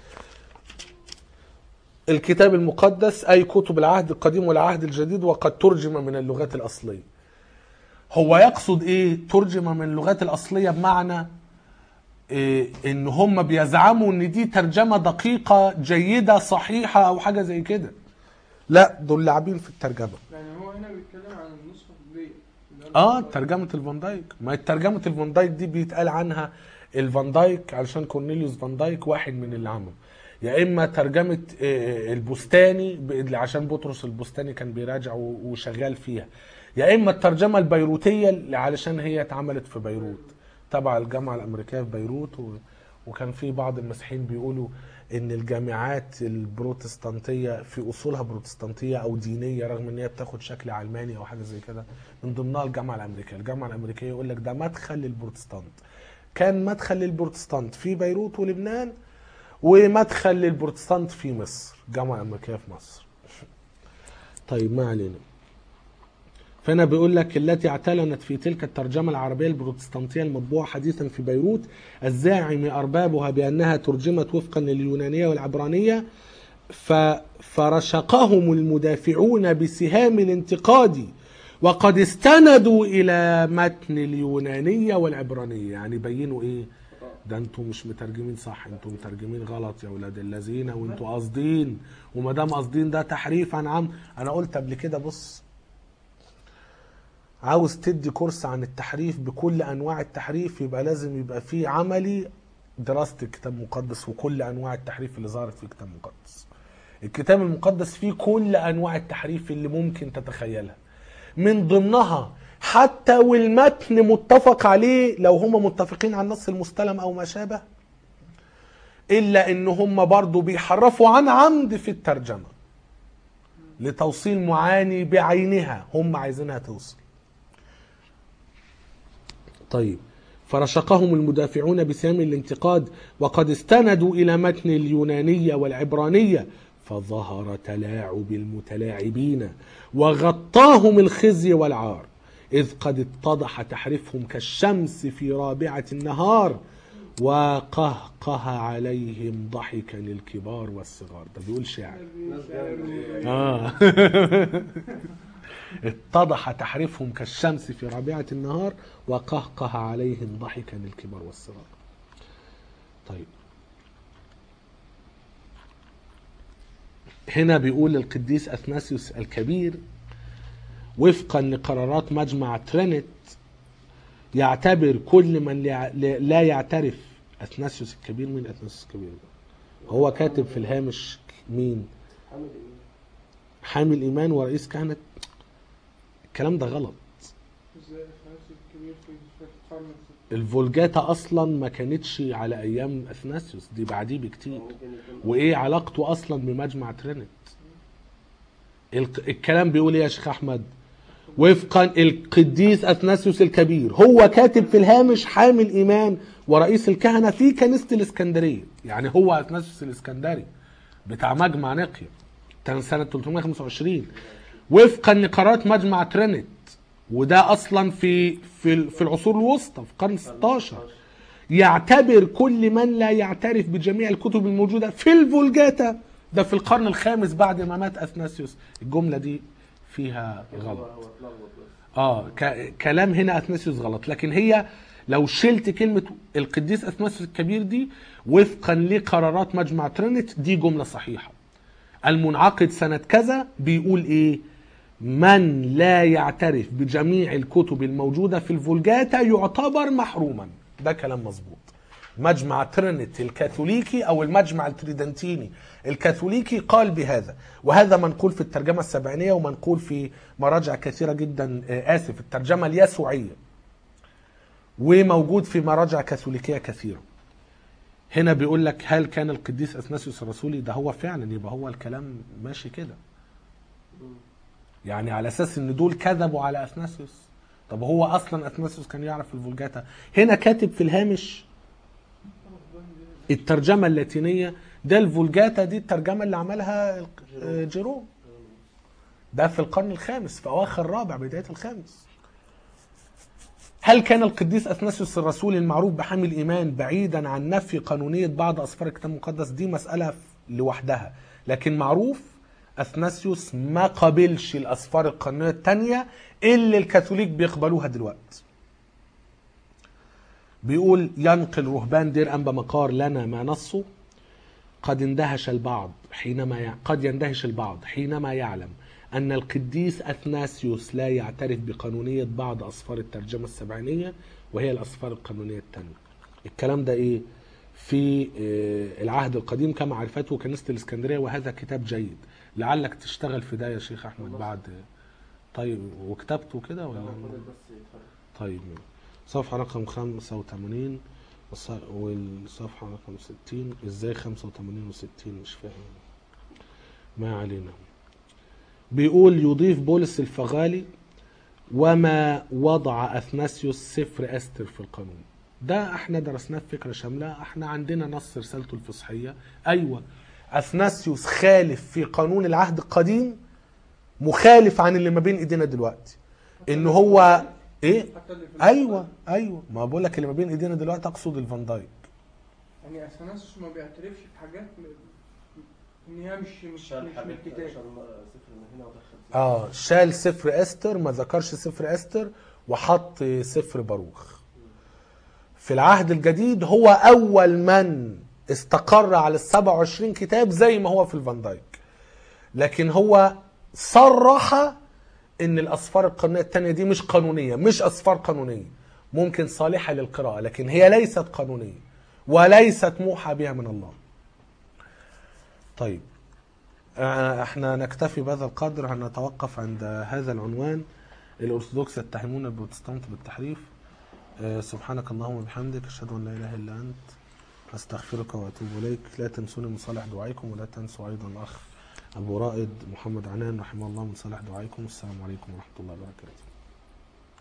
الكتاب المقدس اي كتب العهد القديم والعهد الجديد وقد ترجم من اللغات الاصليه هو يقصد ايه ترجم من اللغات الاصليه بمعنى إيه ان هم بيزعموا ان دي ترجمه دقيقه جيده صحيحه او حاجه زي كده لا دول لاعبين في الترجمه يعني هو هنا بيتكلم عن النسخة دي اللي هي اه الفان ترجمه الفان دايك ما ترجمه الفان دايك دي بيتقال عنها الفان دايك علشان كورنيليوس فان دايك واحد من اللي عمل يا اما ترجمه آه، البستاني ب- عشان بطرس البستاني كان بيراجع و- وشغال فيها يا اما الترجمه البيروتيه اللي علشان هي اتعملت في بيروت تبع الجامعه الامريكيه في بيروت و... وكان في بعض المسيحيين بيقولوا ان الجامعات البروتستانتيه في اصولها بروتستانتيه او دينيه رغم ان هي بتاخد شكل علماني او حاجه زي كده من ضمنها الجامعه الامريكيه الجامعه الامريكيه يقول لك ده مدخل للبروتستانت كان مدخل للبروتستانت في بيروت ولبنان ومدخل للبروتستانت في مصر الجامعه الامريكيه في مصر طيب ما علينا فهنا بيقول لك التي اعتلنت في تلك الترجمة العربية البروتستانتية المطبوعة حديثا في بيروت الزاعم أربابها بأنها ترجمت وفقا لليونانية والعبرانية ف فرشقهم المدافعون بسهام الانتقاد وقد استندوا إلى متن اليونانية والعبرانية يعني بينوا إيه ده انتوا مش مترجمين صح انتوا مترجمين غلط يا ولاد الذين وانتوا قاصدين وما دام قاصدين ده تحريف عن عم انا قلت قبل كده بص عاوز تدي كورس عن التحريف بكل انواع التحريف يبقى لازم يبقى فيه عملي دراسة الكتاب المقدس وكل انواع التحريف اللي ظهرت في الكتاب المقدس الكتاب المقدس فيه كل انواع التحريف اللي ممكن تتخيلها من ضمنها حتى والمتن متفق عليه لو هم متفقين على النص المستلم او ما شابه الا ان هم برضو بيحرفوا عن عمد في الترجمة لتوصيل معاني بعينها هم عايزينها توصل طيب فرشقهم المدافعون بسام الانتقاد وقد استندوا إلى متن اليونانية والعبرانية فظهر تلاعب المتلاعبين وغطاهم الخزي والعار إذ قد اتضح تحريفهم كالشمس في رابعة النهار وقهقه عليهم ضحكا الكبار والصغار ده بيقول شعر آه. اتضح تحريفهم كالشمس في رابعة النهار وقهقه عليهم ضحكا الكبار والصغار طيب هنا بيقول القديس أثناسيوس الكبير وفقا لقرارات مجمع ترينت يعتبر كل من لا- لا يعترف أثناسيوس الكبير مين أثناسيوس الكبير ده؟ هو كاتب في الهامش مين عامل ايه؟ حامل إيمان ورئيس كهنة الكلام ده غلط ازاي الفارس الكبير في في القرن الستاشر الفولجاتا اصلا ما كانتش على ايام اثناسيوس دي بعديه بكتير ممكن يكون وايه علاقته اصلا بمجمع ترينت الك- الكلام بيقول ايه يا شيخ احمد وفقا القديس اثناسيوس الكبير هو كاتب في الهامش حامل ايمان ورئيس الكهنه في كنيسه الاسكندريه يعني هو اثناسيوس الاسكندري بتاع مجمع نقيا كان سنه 325 وفقا لقرارات مجمع ترينت وده اصلا في في في العصور الوسطى في القرن 16 يعتبر كل من لا يعترف بجميع الكتب الموجوده في الفولجاتا ده في القرن الخامس بعد ما مات اثناسيوس الجمله دي فيها هو غلط هو اتلخبط بس اه ك- كلام هنا اثناسيوس غلط لكن هي لو شلت كلمه القديس اثناسيوس الكبير دي وفقا لقرارات مجمع ترينت دي جمله صحيحه المنعقد سنه كذا بيقول ايه من لا يعترف بجميع الكتب الموجوده في الفولجاتا يعتبر محروما ده كلام مظبوط مجمع ترينت الكاثوليكي او المجمع التريدنتيني الكاثوليكي قال بهذا وهذا منقول في الترجمه السبعينيه ومنقول في مراجع كثيره جدا آه، اسف الترجمه اليسوعيه وموجود في مراجع كاثوليكيه كثيره هنا بيقول لك هل كان القديس اثناسيوس الرسولي ده هو فعلا يبقى هو الكلام ماشي كده يعني على اساس ان دول كذبوا على اثناسيوس طب هو اصلا اثناسيوس كان يعرف الفولجاتا هنا كاتب في الهامش الترجمه اللاتينيه ده الفولجاتا دي الترجمه اللي عملها آه، جيروم ده في القرن الخامس في اواخر الرابع بدايه الخامس هل كان القديس اثناسيوس الرسول المعروف بحامل الايمان بعيدا عن نفي قانونيه بعض اسفار الكتاب المقدس دي مساله لوحدها لكن معروف اثناسيوس ما قبلش الاسفار القانونيه الثانيه اللي الكاثوليك بيقبلوها دلوقتي بيقول ينقل رهبان دير أنبا مقار لنا ما نصه قد اندهش البعض حينما ي... قد يندهش البعض حينما يعلم أن القديس أثناسيوس لا يعترف بقانونية بعض أسفار الترجمة السبعينية وهي الأسفار القانونية الثانية الكلام ده إيه؟ في آه، العهد القديم كما عرفته كنيسة الإسكندرية وهذا كتاب جيد لعلك تشتغل في ده يا شيخ أحمد بعد طيب وكتبته كده ولا فاضل بس يتفرج طيب صفحة رقم 85 والص- والصفحة رقم 60 ازاي 85 و60 مش فاهم ما علينا بيقول يضيف بولس الفغالي وما وضع اثناسيوس سفر استر في القانون ده احنا درسناه في فكره شامله احنا عندنا نص رسالته الفصحيه ايوه اثناسيوس خالف في قانون العهد القديم مخالف عن اللي ما بين ايدينا دلوقتي ان هو ايه حتى اللي في ايوه ايوه ما بقول لك اللي ما بين ايدينا دلوقتي اقصد الفان دايك يعني اثناسيوس ما بيعترفش بحاجات م- ان هي مش مش مش شال من حاجات الكتاب شال صفر من هنا ودخل صفر. اه شال سفر استر ما ذكرش سفر استر وحط سفر باروخ في العهد الجديد هو اول من استقر على ال 27 كتاب زي ما هو في الفان دايك لكن هو صرح ان الاسفار القانونيه الثانيه دي مش قانونيه مش اسفار قانونيه ممكن صالحه للقراءه لكن هي ليست قانونيه وليست موحى بها من الله طيب آه، احنا نكتفي بهذا القدر هنتوقف عند هذا العنوان الارثوذكس يتهمون البروتستانت بالتحريف آه، سبحانك اللهم وبحمدك اشهد ان لا اله الا انت استغفرك واتوب اليك لا تنسوني من صالح دعائكم ولا تنسوا ايضا الاخ ابو رائد محمد عنان رحمه الله من صالح دعائكم والسلام عليكم ورحمه الله وبركاته